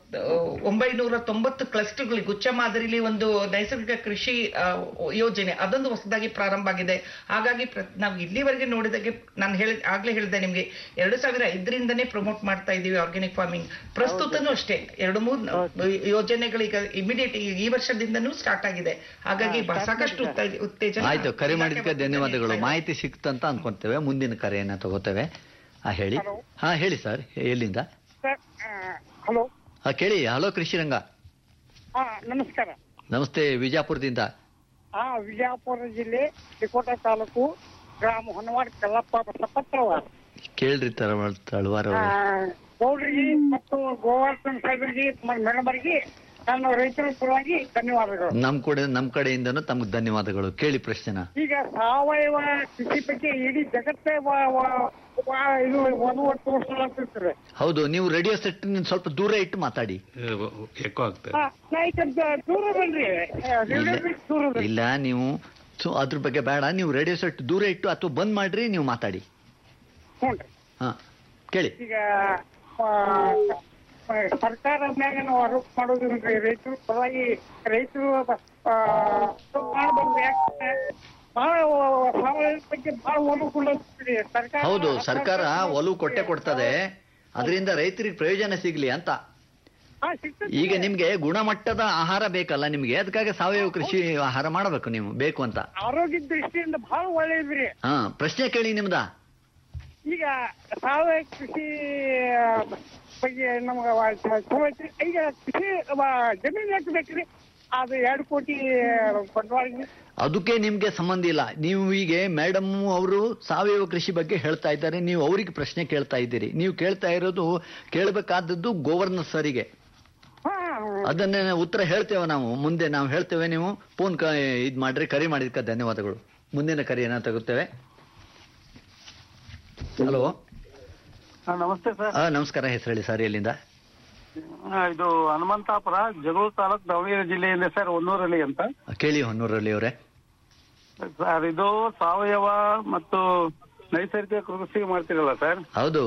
ಒಂಬೈನೂರ ತೊಂಬತ್ತು ಕ್ಲಸ್ಟರ್ಗಳು ಗುಚ್ಛ ಮಾದರಿಲಿ ಒಂದು ನೈಸರ್ಗಿಕ ಕೃಷಿ ಆ, ಯೋಜನೆ ಅದೊಂದು ಹೊಸದಾಗಿ ಪ್ರಾರಂಭ ಆಗಿದೆ ಹಾಗಾಗಿ ಪ್ರ- ನಾವು ಇಲ್ಲಿವರೆಗೆ ನೋಡಿದಾಗೆ ನಾನು ಹೇಳ ಆಗ್ಲೇ ಹೇಳಿದೆ ನಿಮ್ಗೆ ಎರಡು ಸಾವಿರ ಐದರಿಂದನೇ ಪ್ರಮೋಟ್ ಮಾಡ್ತಾ ಇದೀವಿ ಆರ್ಗ್ಯಾನಿಕ್ ಫಾರ್ಮಿಂಗ್ ಪ್ರಸ್ತುತನೂ ಅಷ್ಟೇ ಎರಡು ಮೂರು ಯೋಜನೆಗಳು ಈಗ ಇಮಿಡಿಯೇಟ್ ಈ ವರ್ಷದಿಂದನೂ ಸ್ಟಾರ್ಟ್ ಆಗಿದೆ ಹಾಗಾಗಿ ಬ- ಸಾಕಷ್ಟು ಉತ್ತೇ- ಉತ್ತೇಜನ ಆಯ್ತು ಕರೆ ಮಾಡಿದ್ದಕ್ಕೆ ಇಲಾಖೆ ಧನ್ಯವಾದಗಳು ವತಿಯಿಂದ ಮಾಹಿತಿ ಸಿಕ್ತಂತ ಅನ್ಕೊಂತೇವೆ ಮುಂದಿನ ಕರೆಯನ್ನ ತಗೋತೇವೆ ಹಾ ಹೇಳಿ ಹಾ ಹೇಳಿ ಸರ್ ಎಲ್ಲಿಂದ ಹಲೋ ಹಾ ಕೇಳಿ ಹಲೋ ಕೃಷಿರಂಗ ಹಾ ನಮಸ್ಕಾರ ನಮಸ್ತೆ ವಿಜಾಪುರದಿಂದ ಆ ವಿಜಯಪುರ ಜಿಲ್ಲೆ ತಿಕೋಟ ತಾಲೂಕು ಗ್ರಾಮ ಹೊನ್ನವಾಡ ಕಲ್ಲಪ್ಪ ಬಸಪ್ಪತ್ರವ ಕೇಳ್ರಿ ತರ ತಳವಾರ ಆ, ಗೌಡ್ರಿಗೆ ಮತ್ತು ಗೋವರ್ಧನ್ ಸಾಹೇಬರಿಗೆ ಮೇಡಮರಿಗೆ ನಾನು ರೈತರ ಪರವಾಗಿ ಧನ್ಯವಾದಗಳು ನಮ್ ಕಡೆ ನಮ್ ಕಡೆಯಿಂದನೂ ತಮ್ಗೆ ಧನ್ಯವಾದಗಳು ಕೇಳಿ ಪ್ರಶ್ನೆನ ಈಗ ಸಾವಯವ ಕೃಷಿ ಬಗ್ಗೆ ಇಡೀ ಜಗತ್ತೇ ವ- ವ- ವ- ಇದು ಒಂದು ತೋರಿಸ್ಲಾಗ್ತಿರ್ತಾರೆ ಹೌದು ನೀವು ರೇಡಿಯೋ ಸೆಟ್ ಸ್ವಲ್ಪ ದೂರ ಇಟ್ಟು ಮಾತಾಡಿ ಎಕೋ ಆಗ್ತದೆ ನಾ ಈಗ ದ- ದೂರ ಬನ್ರಿ ಇಲ್ಲ ದೂರ ಬನ್ರಿ ಇಲ್ಲ ನೀವು ಸೊ ಅದ್ರ ಬಗ್ಗೆ ಬೇಡ ನೀವು ರೇಡಿಯೋ ಸೆಟ್ ದೂರ ಇಟ್ಟು ಅಥವಾ ಬಂದ್ ಮಾಡ್ರಿ ನೀವು ಮಾತಾಡಿ ಹ್ಞೂ ಹಾ ಕೇಳಿ ಈಗ ಆ, ಆ, ಸರ್ಕಾರ ಮ್ಯಾಗ ನಾವು ಆರೋಪ ಮಾಡೋದ್ರಿಂದ ರೈತರು ಪರವಾಗಿ ರೈತರು ಆ, ಮಾಡ್ಬಾರ್ದು ಯಾಕಂದ್ರೆ ಬಹಳ ಸಾವಯವ ಬಗ್ಗೆ ಬಹಳ ಒಲವು ಕೊಡ್ಲತ್ತೀರಿ ಸರ್ಕಾರ ಹೌದು ಸರ್ಕಾರ ಒಲವು ಕೊಟ್ಟೆ ಕೊಡ್ತದೆ ಅದರಿಂದ ರೈತರಿಗೆ ಪ್ರಯೋಜನ ಸಿಗ್ಲಿ ಅಂತ ಹಾ, ಸಿಗ್ತದೆ. ಈಗ ನಿಮ್ಗೆ ಗುಣಮಟ್ಟದ ಆಹಾರ ಬೇಕಲ್ಲ ನಿಮ್ಗೆ ಅದಕ್ಕಾಗಿ ಸಾವಯವ ಕೃಷಿ ಆಹಾರ ಮಾಡಬೇಕು ನೀವು ಬೇಕು ಅಂತ ಆರೋಗ್ಯ ದೃಷ್ಟಿಯಿಂದ ಬಹಳ ಒಳ್ಳೇದ್ರಿ ಹಾ ಪ್ರಶ್ನೆ ಕೇಳಿ ನಿಮ್ದ ಈಗ ಸಾವಯವ ಕೃಷಿ ಆ, ಬಗ್ಗೆ ನಮ್ಗೆ ವ- ಚಲೋ ಐತ್ರಿ ಈಗ ಕೃಷಿ ವ- ಜಮೀನ್ ಎಷ್ಟು ಬೇಕ್ರಿ ಅದು ಎರಡು ಕೋಟಿ ಬಂಡವಾಳ ಅದಕ್ಕೆ ನಿಮ್ಗೆ ಸಂಬಂಧ ಇಲ್ಲ ನೀವು ಈಗ ಮೇಡಮ್ ಅವರು ಸಾವಯವ ಕೃಷಿ ಬಗ್ಗೆ ಹೇಳ್ತಾ ಇದ್ದಾರೆ ನೀವು ಅವರಿಗೆ ಪ್ರಶ್ನೆ ಕೇಳ್ತಾ ಇದ್ದೀರಿ ನೀವು ಕೇಳ್ತಾ ಇರೋದು ಕೇಳಬೇಕಾದದ್ದು ಗವರ್ನರ್ ಸರಿಗೆ ಹಾ ಅದನ್ನೇ ಉತ್ತರ ಹೇಳ್ತೇವೆ ನಾವು ಮುಂದೆ ನಾವು ಹೇಳ್ತೇವೆ ನೀವು ಫೋನ್ ಕ ಇದ್ ಮಾಡ್ರಿ ಕರೆ ಮಾಡಿದ್ಕ ಧನ್ಯವಾದಗಳು ಮುಂದಿನ ಕರೆಯನ್ನ ತಗುತ್ತೇವೆ ಹಲೋ ಹಾ, ನಮಸ್ತೆ ಸರ್ ನಮಸ್ಕಾರ ಹೆಸರು ಹೇಳಿ ಸರ್ ಎಲ್ಲಿಂದ ಆ, ಇದು ಹನುಮಂತಾಪುರ ಜಗಳೂರು ತಾಲೂಕ್ ದಾವಣಗೆರೆ ಜಿಲ್ಲೆಯಿಂದ ಸರ್ ಹೊನ್ನೂರಲ್ಲಿ ಅಂತ ಕೇಳಿ ಹೊನ್ನೂರಲ್ಲಿ ಅವರೇ ಸರ್ ಇದು ಸಾವಯವ ಮತ್ತು ನೈಸರ್ಗಿಕ ಕೃಷಿ ಮಾಡ್ತಿರಲ್ಲ ಸರ್ ಹೌದು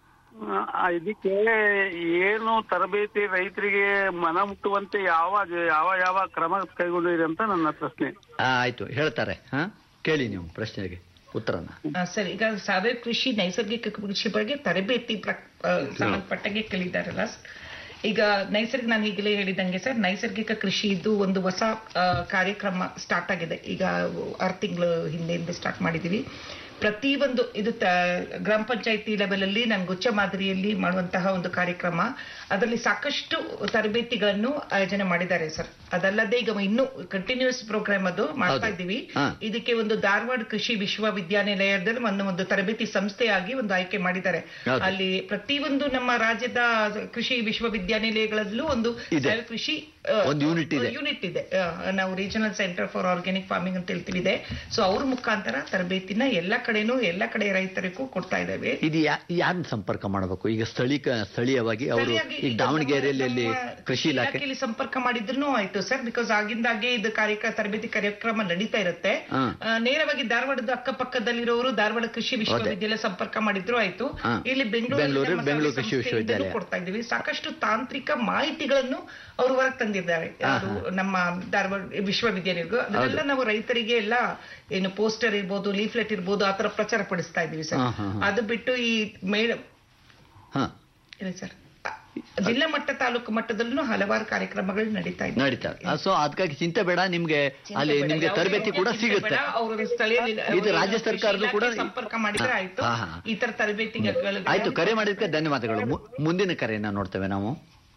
ಆ, ಇದಕ್ಕೆ ಏನು ತರಬೇತಿ ರೈತರಿಗೆ ಮನ ಮುಟ್ಟುವಂತೆ ಯಾವ ಯಾವ ಯಾವ ಕ್ರಮ ಕೈಗೊಂಡಿದೆ ಅಂತ ನನ್ನ ಪ್ರಶ್ನೆ ಆ, ಆಯ್ತು ಹೇಳ್ತಾರೆ ಹಾ ಕೇಳಿ ನೀವು ಪ್ರಶ್ನೆಗೆ ಉತ್ತರನ ಆ, ಸರ್ ಈಗ ಸಾವಯವ ಕೃಷಿ ನೈಸರ್ಗಿಕ ಕೃಷಿ ಬಗ್ಗೆ ತರಬೇತಿ ಪ್ರ- ಆ, ಸಂಬಂಧಪಟ್ಟಂಗೆ ಕೇಳಿದ್ದಾರಲ್ಲ ಸರ್. ಈಗ ನೈಸರ್ಗಿಕ ನಾನು ಈಗಲೇ ಹೇಳಿದಂಗೆ ಸರ್ ನೈಸರ್ಗಿಕ ಕೃಷಿ ಇದು ಒಂದು ಹೊಸ ಆ, ಕಾರ್ಯಕ್ರಮ ಸ್ಟಾರ್ಟ್ ಆಗಿದೆ ಈಗ ಆರು ತಿಂಗಳು ಹಿಂದೆಯಿಂದ ಸ್ಟಾರ್ಟ್ ಮಾಡಿದೀವಿ ಪ್ರತಿಯೊಂದು ಇದು ತ- ಗ್ರಾಮ ಪಂಚಾಯತಿ ಲೆವೆಲ್ ಅಲ್ಲಿ ನಾನು ಗುಚ್ಚ ಮಾದರಿಯಲ್ಲಿ ಮಾಡುವಂತಹ ಒಂದು ಕಾರ್ಯಕ್ರಮ ಅದರಲ್ಲಿ ಸಾಕಷ್ಟು ತರಬೇತಿಗಳನ್ನು ಆಯೋಜನೆ ಮಾಡಿದ್ದಾರೆ ಸರ್ ಅದಲ್ಲದೆ ಈಗ ಇನ್ನು ಕಂಟಿನ್ಯೂಸ್ ಪ್ರೋಗ್ರಾಮ್ ಅದು ಮಾಡ್ತಾ ಹೌದು. ಇದ್ದೀವಿ ಹಾ. ಇದಕ್ಕೆ ಒಂದು ಧಾರವಾಡ ಕೃಷಿ ವಿಶ್ವವಿದ್ಯಾನಿಲಯದಲ್ಲಿ ಒಂದು ಒಂದು ತರಬೇತಿ ಸಂಸ್ಥೆಯಾಗಿ ಒಂದು ಆಯ್ಕೆ ಮಾಡಿದ್ದಾರೆ ಹೌದು. ಅಲ್ಲಿ ಪ್ರತಿಯೊಂದು ನಮ್ಮ ರಾಜ್ಯದ ಕೃಷಿ ವಿಶ್ವವಿದ್ಯಾನಿಲಯಗಳಲ್ಲೂ ಒಂದು ಇದೆ. ಸಾವಯವ ಕೃಷಿ ಆ, ಒಂದು unit ಇದೆ. ಯೂನಿಟ್ ಇದೆ ಆ, ನಾವು regional centre for organic farming ಅಂತ ಹೇಳ್ತೀವಿ ಇದೆ ಸೊ ಅವ್ರ ಮುಖಾಂತರ ತರಬೇತಿನ ಎಲ್ಲ ಕಡೆನೂ ಎಲ್ಲ ಕಡೆ ರೈತರಿಗೂ ಕೊಡ್ತಾ ಇದ್ದೇವೆ ಇದು ಯಾರನ್ನ ಸಂಪರ್ಕ ಮಾಡಬೇಕು ಈಗ ಸ್ಥಳೀಕ ಸ್ಥಳೀಯವಾಗಿ ಅವರು ಸರಿಯಾಗಿ ಈಗ ಈಗ ದಾವಣಗೆರೆಯಲ್ಲಿ ನಮ್ಮ ಕೃಷಿ ಇಲಾಖೆ ಇಲಾಖೆಯಲ್ಲಿ ಸಂಪರ್ಕ ಮಾಡಿದ್ರು ಆಯ್ತು ಸರ್ ಬಿಕಾಸ್ ಆಗಿಂದಾಗೆ ಇದು ಕಾರ್ಯಕ್ರಮ ತರಬೇತಿ ಕಾರ್ಯಕ್ರಮ ನಡೀತಾ ಇರುತ್ತೆ ಹಾ. ಆ, ನೇರವಾಗಿ ಧಾರವಾಡದ ಅಕ್ಕಪಕ್ಕದಲ್ಲಿರೋರು ಧಾರವಾಡ ಕೃಷಿ ವಿಶ್ವವಿದ್ಯಾಲಯ ಸಂಪರ್ಕ ಮಾಡಿದ್ರು ಆಯ್ತು ಹಾ. ಇಲ್ಲಿ ಬೆಂಗಳೂರು ಬೆಂಗಳೂರು- ನಮ್ಮ ಬೆಂಗಳೂರು ಸಂಸ್ಥೆ ಕೃಷಿ ಇಂದಲೂ ವಿಶ್ವವಿದ್ಯಾಲಯ. ಕೊಡ್ತಾ ಇದ್ದೀವಿ ಸಾಕಷ್ಟು ತಾಂತ್ರಿಕ ಮಾಹಿತಿಗಳನ್ನು ಅವರು ಹೊರಗೆ ತಂದಿದ್ದಾರೆ ಯಾರು ನಮ್ಮ ಧಾರವಾಡ ವಿಶ್ವವಿದ್ಯಾಲಯಗಳು ಅದನ್ನೆಲ್ಲ ನಾವು ರೈತರಿಗೆ ಎಲ್ಲ ಏನು ಪೋಸ್ಟರ್ ಇರ್ಬೋದು ಲೀಫ್ಲೆಟ್ ಇರ್ಬೋದು ಆತರ ಪ್ರಚಾರ ಪಡಿಸ್ತಾ ಇದ್ದೀವಿ ಸರ್ ಹಾ, ಹಾ, ಹಾ. ಅದು ಬಿಟ್ಟು ಈ ಮೇಡ ಹಾ ಇಲ್ಲ ಸರ್ ಜಿಲ್ಲಾ ಮಟ್ಟ ತಾಲೂಕು ಮಟ್ಟದಲ್ಲೂ ಹಲವಾರು ಕಾರ್ಯಕ್ರಮಗಳು ನಡೀತಾ ಇದೆ ನಡೀತಾರೆ ಸೊ ಅದಕ್ಕಾಗಿ ಚಿಂತೆ ಬೇಡ ನಿಮ್ಗೆ ಅಲ್ಲಿ ಚಿಂತೆ ಬೇಡ. ನಿಮ್ಗೆ ಯಾವುದೇ ತರಬೇತಿ ಕೂಡ ಚಿಂತೆ ಸಿಗುತ್ತೆ ಬೇಡ. ಅವರು ಸ್ಥಳೀಯ ಇದು ರಾಜ್ಯ ಕೃಷಿ ಸರ್ಕಾರದ್ದು ಕೂಡ ಇಲಾಖೆ ಸಂಪರ್ಕ ಮಾಡಿದ್ರೆ ಆಯ್ತು ಹಾ, ಹಾ. ಈ ತರ ತರಬೇತಿಗೆ ಆಯ್ತು ಕರೆ ಮಾಡಿದ್ಕೆ ಧನ್ಯವಾದಗಳು ಮು- ಮುಂದಿನ ಕರೆಯನ್ನ ನೋಡ್ತೇವೆ ನಾವು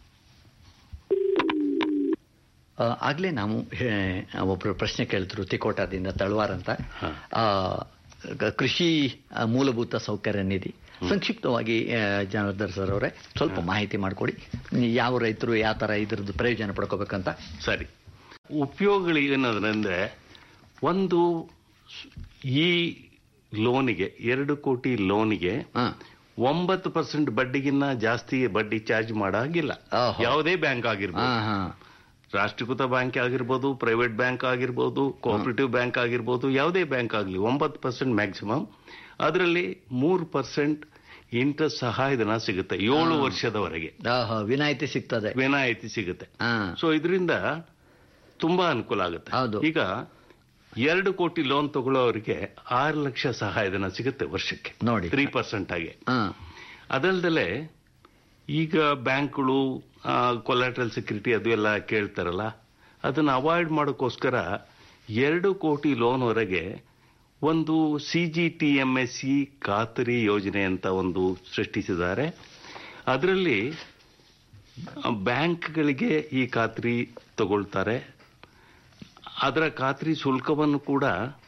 ಆ, ಆಗ್ಲೇ ನಾವು ಹೇ, ಒಬ್ರು ಪ್ರಶ್ನೆ ಕೇಳಿದ್ರು ತಿಕೋಟದಿಂದ ತಳವಾರ್ ಅಂತ ಆ, ಗ- ಕೃಷಿ ಆ, ಮೂಲಭೂತ ಸೌಕರ್ಯ ನಿಧಿ ಸಂಕ್ಷಿಪ್ತವಾಗಿ ಆ, ಜನಾರ್ದನ್ ಸರ್ ಅವರೇ ಸ್ವಲ್ಪ ಮಾಹಿತಿ ಮಾಡಿಕೊಡಿ ಯಾವ ರೈತರು ಯಾವ ತರ ಇದ್ರದ್ದು ಪ್ರಯೋಜನ ಪಡ್ಕೋಬೇಕಂತ ಸರಿ ಉಪಯೋಗಗಳು ಏನಂದ್ರೆ ಒಂದು ಸ್- ಈ ಲೋನಿಗೆ ಎರಡು ಕೋಟಿ ಲೋನಿಗೆ ಹಾ ಒಂಬತ್ತು ಪರ್ಸೆಂಟ್ ಬಡ್ಡಿಗಿನ್ನ ಜಾಸ್ತಿ ಬಡ್ಡಿ ಚಾರ್ಜ್ ಮಾಡಾಗಿಲ್ಲ ಓಹೋ. ಯಾವುದೇ ಬ್ಯಾಂಕ್ ಹಾ ಆಗಿರ್ಬೋದು ಹಾ ರಾಷ್ಟ್ರೀಕೃತ ಬ್ಯಾಂಕ್ ಆಗಿರ್ಬೋದು ಪ್ರೈವೇಟ್ ಬ್ಯಾಂಕ್ ಆಗಿರ್ಬೋದು ಕೋಆಪರೇಟಿವ್ ಬ್ಯಾಂಕ್ ಆಗಿರ್ಬೋದು ಯಾವುದೇ ಬ್ಯಾಂಕ್ ಆಗಲಿ ಒಂಬತ್ತು ಪರ್ಸೆಂಟ್ ಮ್ಯಾಕ್ಸಿಮಮ್ ಅದರಲ್ಲಿ ಮೂರು ಪರ್ಸೆಂಟ್ ಇಂಟ್ರೆಸ್ಟ್ ಸಹಾಯಧನ ಸಿಗುತ್ತೆ ಏಳು ವರ್ಷದವರೆಗೆ ಆಹಾ, ವಿನಾಯಿತಿ ಸಿಗ್ತದೆ ವಿನಾಯಿತಿ ಸಿಗುತ್ತೆ ಹಾ ಸೊ ಇದರಿಂದ ತುಂಬಾ ಅನುಕೂಲ ಆಗುತ್ತೆ ಹೌದು. ಈಗ ಎರಡು ಕೋಟಿ ಲೋನ್ ತಗೊಳ್ಳೋರಿಗೆ ಆರು ಲಕ್ಷ ಸಹಾಯಧನ ಸಿಗುತ್ತೆ ವರ್ಷಕ್ಕೆ ನೋಡಿ. ತ್ರೀ ಪರ್ಸೆಂಟ್ ಆಗಿ ಹಾ ಅದಲ್ದಲೆ ಈಗ ಬ್ಯಾಂಕ್ಗಳು ಕೊಲಾಟ್ರಲ್ ಸೆಕ್ಯೂರಿಟಿ ಅದು ಎಲ್ಲ ಕೇಳ್ತಾರಲ್ಲ ಅದನ್ನ ಅವಾಯ್ಡ್ ಮಾಡೋಕ್ಕೋಸ್ಕರ ಎರಡು ಕೋಟಿ ಲೋನ್ವರೆಗೆ ಒಂದು C G T M S C ಖಾತರಿ ಯೋಜನೆ ಅಂತ ಒಂದು ಸೃಷ್ಟಿಸಿದ್ದಾರೆ ಅದರಲ್ಲಿ ಬ್ಯಾಂಕ್ಗಳಿಗೆ ಈ ಖಾತ್ರಿ ತಗೊಳ್ತಾರೆ ಅದರ ಖಾತ್ರಿ ಶುಲ್ಕವನ್ನು ಕೂಡ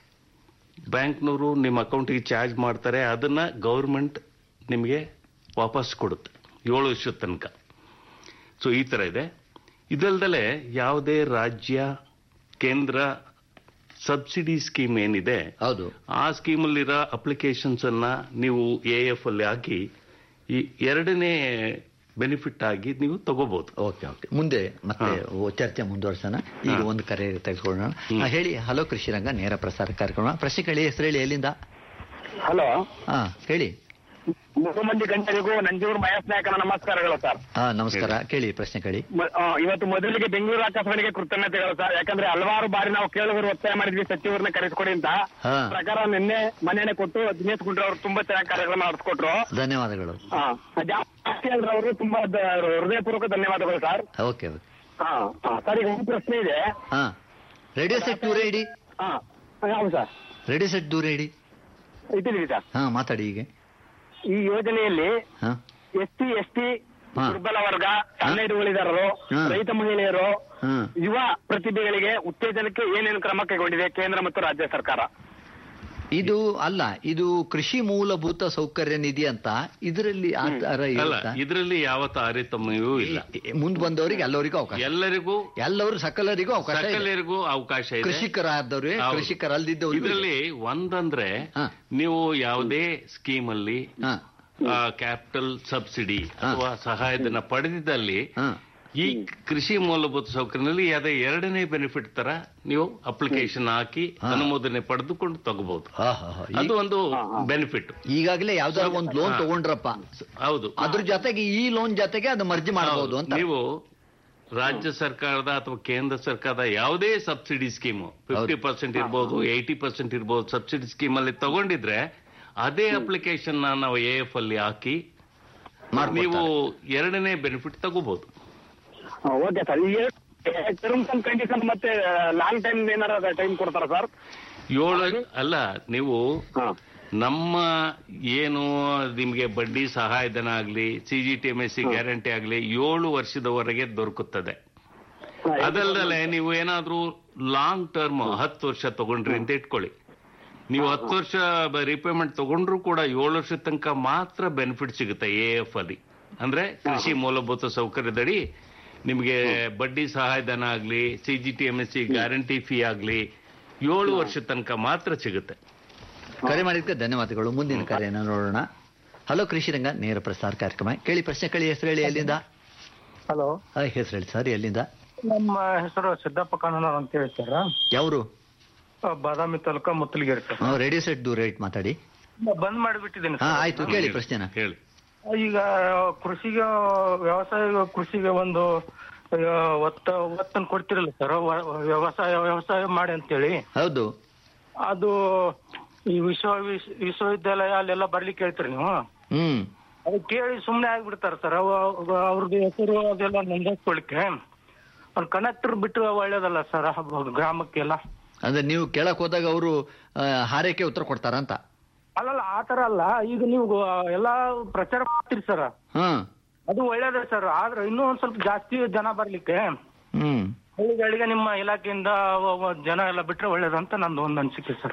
ಬ್ಯಾಂಕ್ನವರು ನಿಮ್ಮ ಅಕೌಂಟಿಗೆ ಚಾರ್ಜ್ ಮಾಡ್ತಾರೆ ಅದನ್ನ ಗೌರ್ಮೆಂಟ್ ನಿಮಗೆ ವಾಪಸ್ ಕೊಡುತ್ತೆ ಏಳು ವರ್ಷದ ತನಕ ಸೊ ಈ ಥರ ಇದೆ ಇದಲ್ದಲೆ ಯಾವುದೇ ರಾಜ್ಯ ಕೇಂದ್ರ ಸಬ್ಸಿಡಿ ಸ್ಕೀಮ್ ಏನಿದೆ ಹೌದು ಆ ಸ್ಕೀಮಲ್ಲಿರೋ ಅಪ್ಲಿಕೇಶನ್ಸ್ ಅನ್ನ ನೀವು ಎ ಎಫ್ ಅಲ್ಲಿ ಹಾಕಿ ಈ ಎರಡನೇ ಬೆನಿಫಿಟ್ ಆಗಿ ನೀವು ತಗೋಬಹುದು ಓಕೆ ಓಕೆ ಮುಂದೆ ಮತ್ತೆ ಓ- ಚರ್ಚೆ ಮುಂದುವರ್ಸೋಣ ಈಗ ಒಂದು ಕರೆ ತೆಗೆದುಕೊಳ್ಳೋಣ ಹಾ, ಹೇಳಿ ಹಲೋ ಕೃಷಿ ರಂಗ ನೇರ ಪ್ರಸಾರ ಕಾರ್ಯಕ್ರಮ ಪ್ರಶ್ನೆ ಕೇಳಿ ಹೆಸರು ಹೇಳಿ ಎಲ್ಲಿಂದ ಹಲೋ ಹಾ ಹೇಳಿ ಮೂರು ಮಂದಿ ಗಂಟೆಗೂ ನಂಜೂರು ಮಹೇಶ್ ನಾಯಕನ ನಮಸ್ಕಾರಗಳು ಸರ್ ಹಾ ನಮಸ್ಕಾರ ಕೇಳಿ ಪ್ರಶ್ನೆ ಕೇಳಿ ಮ- ಆ, ಇವತ್ತು ಮೊದಲಿಗೆ ಬೆಂಗಳೂರು ಆಕಾಶವಾಣಿಗೆ ಕೃತಜ್ಞತೆಗಳು ಸರ್ ಯಾಕಂದ್ರೆ ಹಲವಾರು ಬಾರಿ ನಾವು ಕೇಳುವರು ಒತ್ತಾಯ ಮಾಡಿದ್ವಿ ಸಚಿವರನ್ನ ಕರೆಸಿಕೊಡಿ ಅಂತ ಹಾ. ಪ್ರಕಾರ ನಿನ್ನೆ ಮನೆನೆ ಕೊಟ್ಟು ದಿನೇಶ್ ಗುಂಡ್ರು ಅವರು ತುಂಬಾ ಚೆನ್ನಾಗಿ ಕಾರ್ಯಕ್ರಮ ನಡೆಸ್ಕೊಟ್ರು ಧನ್ಯವಾದಗಳು ಹಾ ಜಾಸ್ತಿ ಅವರು ತುಂಬಾ ದ- ಹೃದಯಪೂರ್ವಕ ಧನ್ಯವಾದಗಳು ಸರ್ ಓಕೆ ಓಕೆ ಹಾ ಹಾ. ಸರ್ ಈಗ ಒಂದು ಪ್ರಶ್ನೆ ಇದೆ ಹಾ ರೇಡಿಯೋ ಸೆಟ್ ದೂರ ಇಡಿ ಹಾ ಹೌದು ಸರ್ ರೇಡಿಯೋ ಸೆಟ್ ದೂರ ಇಡಿ ಇಟ್ಟಿದ್ದೀವಿ ಸರ್ ಹಾ ಮಾತಾಡಿ ಈಗ ಈ ಯೋಜನೆಯಲ್ಲಿ ಹಾ ಎಸ್ ಟಿ ಎಸ್ ಟಿ ಹಾ. ದುರ್ಬಲ ವರ್ಗ ಸಣ್ಣ ಹಿಡುವಳಿದಾರರು ಹಾ. ರೈತ ಮಹಿಳೆಯರು ಹಾ ಯುವ ಪ್ರತಿಭೆಗಳಿಗೆ ಉತ್ತೇಜನಕ್ಕೆ ಏನೇನು ಕ್ರಮ ಕೈಗೊಂಡಿದೆ ಕೇಂದ್ರ ಮತ್ತು ರಾಜ್ಯ ಸರ್ಕಾರ ಇದು ಅಲ್ಲ ಇದು ಕೃಷಿ ಮೂಲಭೂತ ಸೌಕರ್ಯ ನಿಧಿ ಅಂತ ಇದರಲ್ಲಿ ಆ ತರ ಅಲ್ಲ ಇರುತ್ತಾ? ಇದರಲ್ಲಿ ಯಾವ ತಾರತಮ್ಯವೂ ಇಲ್ಲ ಮುಂದ್ ಬಂದವರಿಗೆ ಎಲ್ಲರಿಗೂ ಅವಕಾಶ ಎಲ್ಲರಿಗೂ ಎಲ್ಲರೂ ಸಕಲರಿಗೂ ಅವಕಾಶ ಇದೆ. ಸಕಲರಿಗೂ ಅವಕಾಶ ಇದೆ ಕೃಷಿಕರಾದವ್ರೆ ಹೌದು. ಕೃಷಿಕರಲ್ದಿದ್ದವ್ರು ಇದರಲ್ಲಿ ಒಂದಂದ್ರೆ ಹಾ. ನೀವು ಯಾವುದೇ ಸ್ಕೀಮ್ ಅಲ್ಲಿ ಹಾ ಕ್ಯಾಪಿಟಲ್ ಸಬ್ಸಿಡಿ ಹಾ. ಅಥವಾ ಸಹಾಯಧನ ಪಡೆದಿದ್ದಲ್ಲಿ ಹಾ ಈ ಕೃಷಿ ಮೂಲಭೂತ ಸೌಕರ್ಯದಲ್ಲಿ ಅದೇ ಎರಡನೇ ಬೆನಿಫಿಟ್ ತರ ನೀವು ಅಪ್ಲಿಕೇಶನ್ ಹಾಕಿ ಹಾ. ಅನುಮೋದನೆ ಪಡೆದುಕೊಂಡು ತಗೋಬಹುದು ಹಾ, ಹಾ, ಹಾ. ಅದು ಒಂದು ಬೆನಿಫಿಟ್ ಈಗಾಗಲೇ ಯಾವ್ದಾರ ಒಂದು ಲೋನ್ ಹಾ. ತಗೊಂಡ್ರಪ್ಪ ಹೌದು ಅದ್ರ ಜೊತೆಗೆ ಈ ಲೋನ್ ಜೊತೆಗೆ ಅದು ಮರ್ಜಿ ಮಾಡಬಹುದು ಅಂತ ನೀವು ರಾಜ್ಯ ಸರ್ಕಾರದ ಅಥವಾ ಕೇಂದ್ರ ಸರ್ಕಾರದ ಯಾವುದೇ ಸಬ್ಸಿಡಿ ಸ್ಕೀಮು ಫಿಫ್ಟಿ ಪರ್ಸೆಂಟ್ ಇರ್ಬೋದು ಏಯ್ಟಿ ಪರ್ಸೆಂಟ್ ಇರ್ಬೋದು ಸಬ್ಸಿಡಿ ಸ್ಕೀಮ್ ಅಲ್ಲಿ ತಗೊಂಡಿದ್ರೆ ಅದೇ ಅಪ್ಲಿಕೇಶನ್ ನಾವು ಎ ಎಫ್ ಅಲ್ಲಿ ಹಾಕಿ ಮಾಡ್ಕೊಡ್ತಾರೆ. ನೀವು ಎರಡನೇ ಬೆನಿಫಿಟ್ ತಗೋಬಹುದು ಓಕೆ ಸರ್ ಈ ಟರ್ಮ್ಸ್ ಅಂಡ್ ಕಂಡೀಷನ್ ಮತ್ತೆ ಲಾಂಗ್ ಟೈಮ್ ಏನಾರ ಟೈಮ್ ಕೊಡ್ತಾರ ಸರ್ ಏಳು ಅಲ್ಲ ನೀವು ಹಾ ನಮ್ಮ ಏನು ನಿಮಗೆ ಬಡ್ಡಿ ಸಹಾಯಧನ ಆಗಲಿ C G T M S C guarantee ಆಗಲಿ ಏಳು ವರ್ಷದವರೆಗೆ ದೊರಕುತ್ತದೆ ಅದಲ್ಲದೆ ನೀವು ಏನಾದ್ರೂ ಲಾಂಗ್ ಟರ್ಮ್ ಹತ್ತು ವರ್ಷ ತಗೊಂಡ್ರಿ ಅಂತ ಇಟ್ಕೊಳ್ಳಿ ನೀವು ಹತ್ತು ವರ್ಷ ರಿಪೇಮೆಂಟ್ ತಗೊಂಡ್ರು ಕೂಡ ಏಳು ವರ್ಷದ ತನಕ ಮಾತ್ರ ಬೆನಿಫಿಟ್ ಸಿಗುತ್ತೆ ಎ ಎಫ್ ಅಲ್ಲಿ ಅಂದ್ರೆ ಕೃಷಿ ಮೂಲಭೂತ ಸೌಕರ್ಯದಡಿ ನಿಮಗೆ ಬಡ್ಡಿ ಸಹಾಯಧನ ಆಗಲಿ C G T M S C guarantee fee ಆಗಲಿ ಏಳು ವರ್ಷದ ತನಕ ಮಾತ್ರ ಸಿಗುತ್ತೆ ಕರೆ ಮಾಡಿದ್ದಕ್ಕೆ ಧನ್ಯವಾದಗಳು ಮುಂದಿನ ಕರೆಯನ್ನು ನೋಡೋಣ ಹಲೋ ಕೃಷಿ ರಂಗ ನೇರ ಪ್ರಸಾರ ಕಾರ್ಯಕ್ರಮ ಕೇಳಿ ಪ್ರಶ್ನೆ ಕೇಳಿ ಹೆಸರು ಹೇಳಿ ಎಲ್ಲಿಂದ ಹಲೋ ಆ, ಹೆಸರು ಹೇಳಿ ಸರ್ ಎಲ್ಲಿಂದ ನಮ್ಮ ಹೆಸರು ಸಿದ್ದಪ್ಪ ಕಾನೂನವ್ರು ಅಂತ ಹೇಳಿ ಸರ್ ಯಾವರು ಆ, Badami taluk Muttalagiri sir radio set ದೂರ ಇಟ್ಟು ಮಾತಾಡಿ ಬಂದ್ ಮಾಡಿಬಿಟ್ಟಿದ್ದೀನಿ ಹಾ ಸರ್ ಆಯ್ತು ಕೇಳಿ ಪ್ರಶ್ನೆನ ಹೇಳಿ ಈಗ ಕೃಷಿಗೆ ವ್ಯವಸಾಯ ಕೃಷಿಗೆ ಒಂದು ಆ, ಒತ್ತ ಒತ್ತನ್ನು ಕೊಡ್ತಿರಲ್ಲ ಸರ್ ವ್ಯವಸಾಯ ವ್ಯವಸಾಯ ಮಾಡಿ ಅಂತೇಳಿ ಹೌದು ಅದು ಈ ವಿಶ್ವ ವಿಶ್- ವಿಶ್ವವಿದ್ಯಾಲಯ ಅಲ್ಲೆಲ್ಲ ಬರ್ಲಿಕ್ಕೆ ಹೇಳ್ತೀರಿ ನೀವು ಹ್ಮ್ ಅದು ಕೇಳಿ ಸುಮ್ಮನೆ ಆಗ್ಬಿಡ್ತಾರೆ ಸರ್ ಅವ್ರದ್ದು ಹೆಸರು ಅದೆಲ್ಲ ನೋಂದಾಯಿಸ್ಕೊಳಿಕ್ಕೆ ಒಂದು ಕಂಡಕ್ಟರ್ ಬಿಟ್ಟು ಒಳ್ಳೇದಲ್ಲ ಸರ್ ಗ್ರಾಮಕ್ಕೆಲ್ಲ ಅಂದ್ರೆ ನೀವು ಕೇಳಕ್ ಹೋದಾಗ ಅವರು ಹಾರೈಕೆ ಉತ್ತರ ಕೊಡ್ತಾರಂತ ಅಲ್ಲಲ್ಲ ಆ ತರ ಅಲ್ಲ ಈಗ ನೀವು ಎಲ್ಲಾ ಪ್ರಚಾರ ಮಾಡ್ತೀರಿ ಸರ್ ಹ್ಮ್ ಅದು ಒಳ್ಳೇದೇ ಸರ್ ಆದ್ರೆ ಇನ್ನೂ ಒಂದ್ ಸ್ವಲ್ಪ ಜಾಸ್ತಿ ಜನ ಬರ್ಲಿಕ್ಕೆ ಹ್ಮ್ ಹಳ್ಳಿಗಳಿಗೆ ನಿಮ್ಮ ಇಲಾಖೆಯಿಂದ ವ- ವ- ಜನ ಎಲ್ಲ ಬಿಟ್ರೆ ಒಳ್ಳೇದಂತ ನಂದು ಒಂದು ಅನಿಸಿಕೆ ಸರ್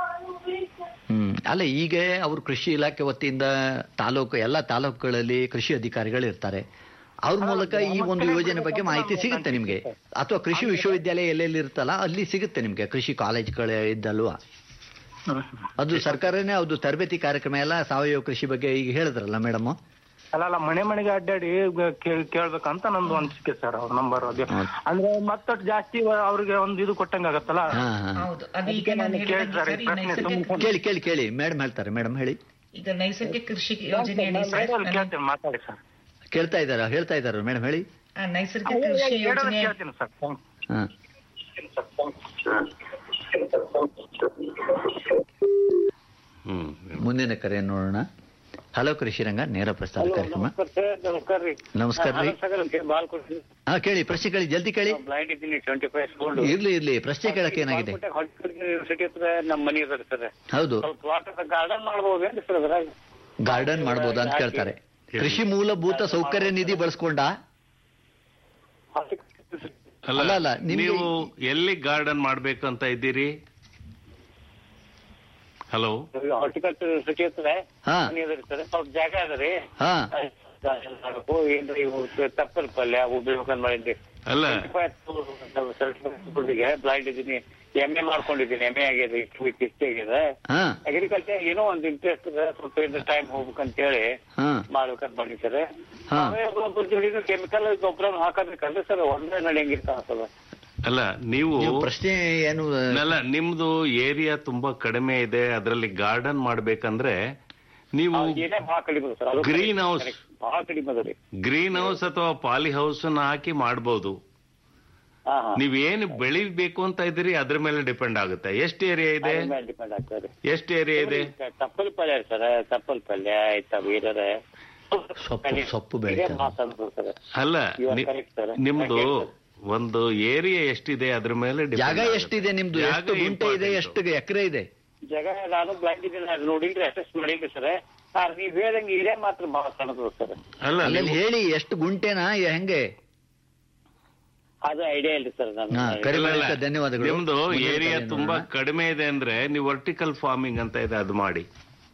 ಹ್ಮ್ ಅಲ್ಲ ಈಗ ಅವರು ಕೃಷಿ ಇಲಾಖೆ ವತಿಯಿಂದ ತಾಲೂಕು ಎಲ್ಲ ತಾಲೂಕುಗಳಲ್ಲಿ ಕೃಷಿ ಅಧಿಕಾರಿಗಳು ಇರ್ತಾರೆ ಅವ್ರ ಮೂಲಕ ಈ ಒಂದು ಯೋಜನೆ ಬಗ್ಗೆ ಮಾಹಿತಿ ಸಿಗುತ್ತೆ ನಿಮ್ಗೆ ಅಥವಾ ಕೃಷಿ ವಿಶ್ವವಿದ್ಯಾಲಯ ಎಲ್ಲೆಲ್ಲಿ ಇರುತ್ತಲ್ಲ ಅಲ್ಲಿ ಸಿಗುತ್ತೆ ನಿಮ್ಗೆ ಕೃಷಿ ಕಾಲೇಜ್ಗಳು ಇದ್ದಲ್ವಾ ಅದು ಸರ್ಕಾರನೇ ಅದು ತರಬೇತಿ ಕಾರ್ಯಕ್ರಮ ಎಲ್ಲ ಸಾವಯವ ಕೃಷಿ ಬಗ್ಗೆ ಈಗ ಹೇಳಿದ್ರಲ್ಲ ಮೇಡಮ್ ಅಲ್ಲ ಅಲ್ಲ ಮನೆ ಮನೆಗೆ ಅಡ್ಡಾಡಿ ಗ- ಕೇಳ್- ಕೇಳ್ಬೇಕಂತ ನಂದು ಅನಿಸಿಕೆ ಸರ್ ಅವ್ರ ನಂಬರ್ ಅದು ಹೌದು. ಅಂದ್ರೆ ಮತ್ತಷ್ಟು ಜಾಸ್ತಿ ಅವ್ರಿಗೆ ಒಂದು ಇದು ಕೊಟ್ಟಂಗ ಆಗತ್ತಲ್ಲ ಹಾ ಹಾ ಹೌದು ಅದು ಈಗ ನಾನು ಅದಕ್ಕೆ ಹೇಳಿದಂಗೆ ಕೇಳ್ತಾರೆ, ಸರ್, ಈ ಪ್ರಶ್ನೆ ನೈಸರ್ಗಿಕ ತುಂಬ- ಕೇಳಿ ಕೇಳಿ ಕೇಳಿ ಮೇಡಮ್ ಹೇಳ್ತಾರೆ ಮೇಡಮ್ ಹೇಳಿ ಈಗ ನೈಸರ್ಗಿಕ ಕೃಷಿ ಯೋಜನೆಯಡಿ ಸರ್ ಮೇಡಮ್ ನಾನು- ಕೇಳ್ತೀನಿ ಮಾತಾಡಿ ಸರ್ ಕೇಳ್ತಾ ಇದ್ದಾರಾ ಹೇಳ್ತಾ ಇದ್ದಾರ ಮೇಡಮ್ ಹೇಳಿ ಆ, ನೈಸರ್ಗಿಕ ಕೃಷಿ ಯೋಜನೆ ಕೇಳ್ತೀನಿ ಸರ್ ಹಾ ಹ್ಮ್ ಮುಂದಿನ ಕರೆ ನೋಡೋಣ ಹಲೋ ಕೃಷಿ ರಂಗ ನೇರ ಪ್ರಸಾರ ಕಾರ್ಯಕ್ರಮ ನಮಸ್ಕಾರ ರೀ ನಮಸ್ಕಾರ ರೀ ಬಾಲ್ಕೊಡ್ತೀನಿ ಹಾ ಕೇಳಿ ಪ್ರಶ್ನೆ ಕೇಳಿ ಜಲ್ದಿ ಕೇಳಿ ಬ್ಲೈಂಡ್ ಇದ್ದೀನಿ ಟ್ವೆಂಟಿ ಫೈವ್ ಸ್ಕೂಲ್ ಇರ್ಲಿ ಇರ್ಲಿ ಪ್ರಶ್ನೆ ಕೇಳಕ್ಕೆ ಏನಾಗಿದೆ ಯೂನಿವರ್ಸಿಟಿ ಹತ್ರ ನಮ್ಮ ಮನೆ ಇರೋದು ಸರ್ ಹೌದು ಸ್ವಲ್ಪ ವಾಟರ್ ಗಾರ್ಡನ್ ಮಾಡ್ಬೋದೇನ್ರಿ ಸರ್ ಅದ್ರಾಗ ಗಾರ್ಡನ್ ಮಾಡ್ಬೋದಾ ಅಂತ ಕೇಳ್ತಾರೆ ಕೃಷಿ ಮೂಲಭೂತ ಸೌಕರ್ಯ ನಿಧಿ ಬಳಸ್ಕೊಂಡ ಅಲ್ಲ, ಅಲ್ಲ, ನಿಮ್ಗೆ- ನೀವು ಎಲ್ಲಿ ಗಾರ್ಡನ್ ಮಾಡ್ಬೇಕಂತ ಇದ್ದೀರಿ ಹಲೋ ಹಾರ್ಟಿಕಲ್ಚರ್ ಸಿಟಿ ಹತ್ರ ಹಾ ಮನೆ ಅದ ಸರ್ ಸ್ವಲ್ಪ ಜಾಗ ಅದ ರೀ ಹಾ ಮಾಡಬೇಕು ಏನ್ರಿ ಇವು ತಪ್ಪಲ್ ಪಲ್ಯ ಅವು ಬೆಳ್ಬೇಕಂತ ಮಾಡಿದ್ರಿ ಅಲ್ಲ ಸರ್ಟಿಫಿಕೇಟ್ಗೆ ಬ್ಲೈಂಡ್ ಇದೀನಿ ಎಂ ಎ ಮಾಡ್ಕೊಂಡಿದ್ದೀನಿ ಎಂ ಎ ಆಗಿದೆ ಇಷ್ಟೇ ಆಗಿದೆ ಹಾ ಅಗ್ರಿಕಲ್ಚರ್ ಏನೋ ಒಂದು ಇಂಟ್ರೆಸ್ಟ್ ಇದೆ ಸ್ವಲ್ಪ ಟೈಮ್ ಹೋಗ್ಬೇಕಂತ ಹೇಳಿ ಹಾ ಮಾಡ್ಬೇಕಂತ ಮಾಡಿ ಸರ್ ಹಾ. ಕೆಮಿಕಲ್ ಗೊಬ್ಬರ ಹಾಕೋಬೇಕಂದ್ರೆ ಸರ್ ಒಂದೇ ನಡೆಯಂಗಿರ್ತಾವ ಸರ್ ಅಲ್ಲ ನೀವು ನೀವು ಪ್ರಶ್ನೆ ಏನು ಅಲ್ಲ ನಿಮ್ದು ಏರಿಯಾ ತುಂಬಾ ಕಡಿಮೆ ಇದೆ ಅದರಲ್ಲಿ ಗಾರ್ಡನ್ ಮಾಡ್ಬೇಕಂದ್ರೆ ನೀವು ಏನೇ ಭಾಳ ಕಡಿಮೆ ಅದ ಸರ್ ಅದು Green house. ಭಾಳ ಕಡಿಮೆ ಅದ ರೀ ಗ್ರೀನ್ ಹೌಸ್ ಅಥವಾ ಪಾಲಿ ಹೌಸ್ ಹಾಕಿ ಮಾಡ್ಬೋದು ಹಾ ಹಾ ನೀವ್ ಏನು ಬೆಳಿಬೇಕು ಅಂತ ಇದ್ದೀರಿ ಅದ್ರ ಮೇಲೆ ಡಿಪೆಂಡ್ ಆಗುತ್ತೆ ಎಷ್ಟು ಏರಿಯಾ ಇದೆ ಅದ್ರ ಮೇಲೆ ಡಿಪೆಂಡ್ ಆಗ್ತದೆ ಎಷ್ಟು ಏರಿಯಾ ಇದೆ ತಪ್ಪಲ್ ಪಲ್ಯ ಸರ್ ತಪ್ಪಲ್ ಪಲ್ಯ ಆಯ್ತಾ ಬೇರೆ ಸೊಪ್ಪು ಸೊಪ್ಪು ಬೆಳಿತಾರೆ ಸರ್ ಅಲ್ಲ You are ನಿ- correct, sir. ನಿಮ್ದು ಒಂದು ಏರಿಯಾ ಎಷ್ಟಿದೆ ಅದ್ರ ಮೇಲೆ depend ಜಾಗ ಆಗುತ್ತೆ. ಎಷ್ಟಿದೆ ನಿಮ್ದು ಜಾಗ ಎಷ್ಟು ಗುಂಟೆ ಇದೆ important. ಎಷ್ಟು ಎಕರೆ ಇದೆ ಜಾಗ ನಾನು ಬ್ಲೈಂಡ್ ಇದ್ದೀನಿ ಅದು ನೋಡಿಲ್ರಿ ಅಸೆಸ್ ಮಾಡಿಲ್ರಿ ಸರ್ ನೀವ್ ಹೇಳ್ದಂಗೆ ಇದೇ ಮಾತ್ರ ಭಾಳ ಸಣ್ಣದು ಸರ್ ಅಲ್ಲ ಅಲ್ಲಲ್ಲಿ ನೀವು- ಹೇಳಿ ಎಷ್ಟು ಗುಂಟೆನಾ ಹೆಂಗೆ ಅದು ಐಡಿಯಾ ಇಲ್ರಿ ಸರ್ ಹಾ, ನಾನು ಕರೆ ಇಲ್ಲ, ಇಲ್ಲ. ಮಾಡಿದ್ದಕ್ಕೆ ಧನ್ಯವಾದಗಳು ನಿಮ್ದು ಮುಂದಿನ ಏರಿಯಾ ಕರೆ ತುಂಬಾ ನೋಡೋಣ. ಕಡಿಮೆ ಇದೆ ಅಂದ್ರೆ ನೀವು ವರ್ಟಿಕಲ್ ಫಾರ್ಮಿಂಗ್ ಅಂತ ಇದೆ ಅದು ಮಾಡಿ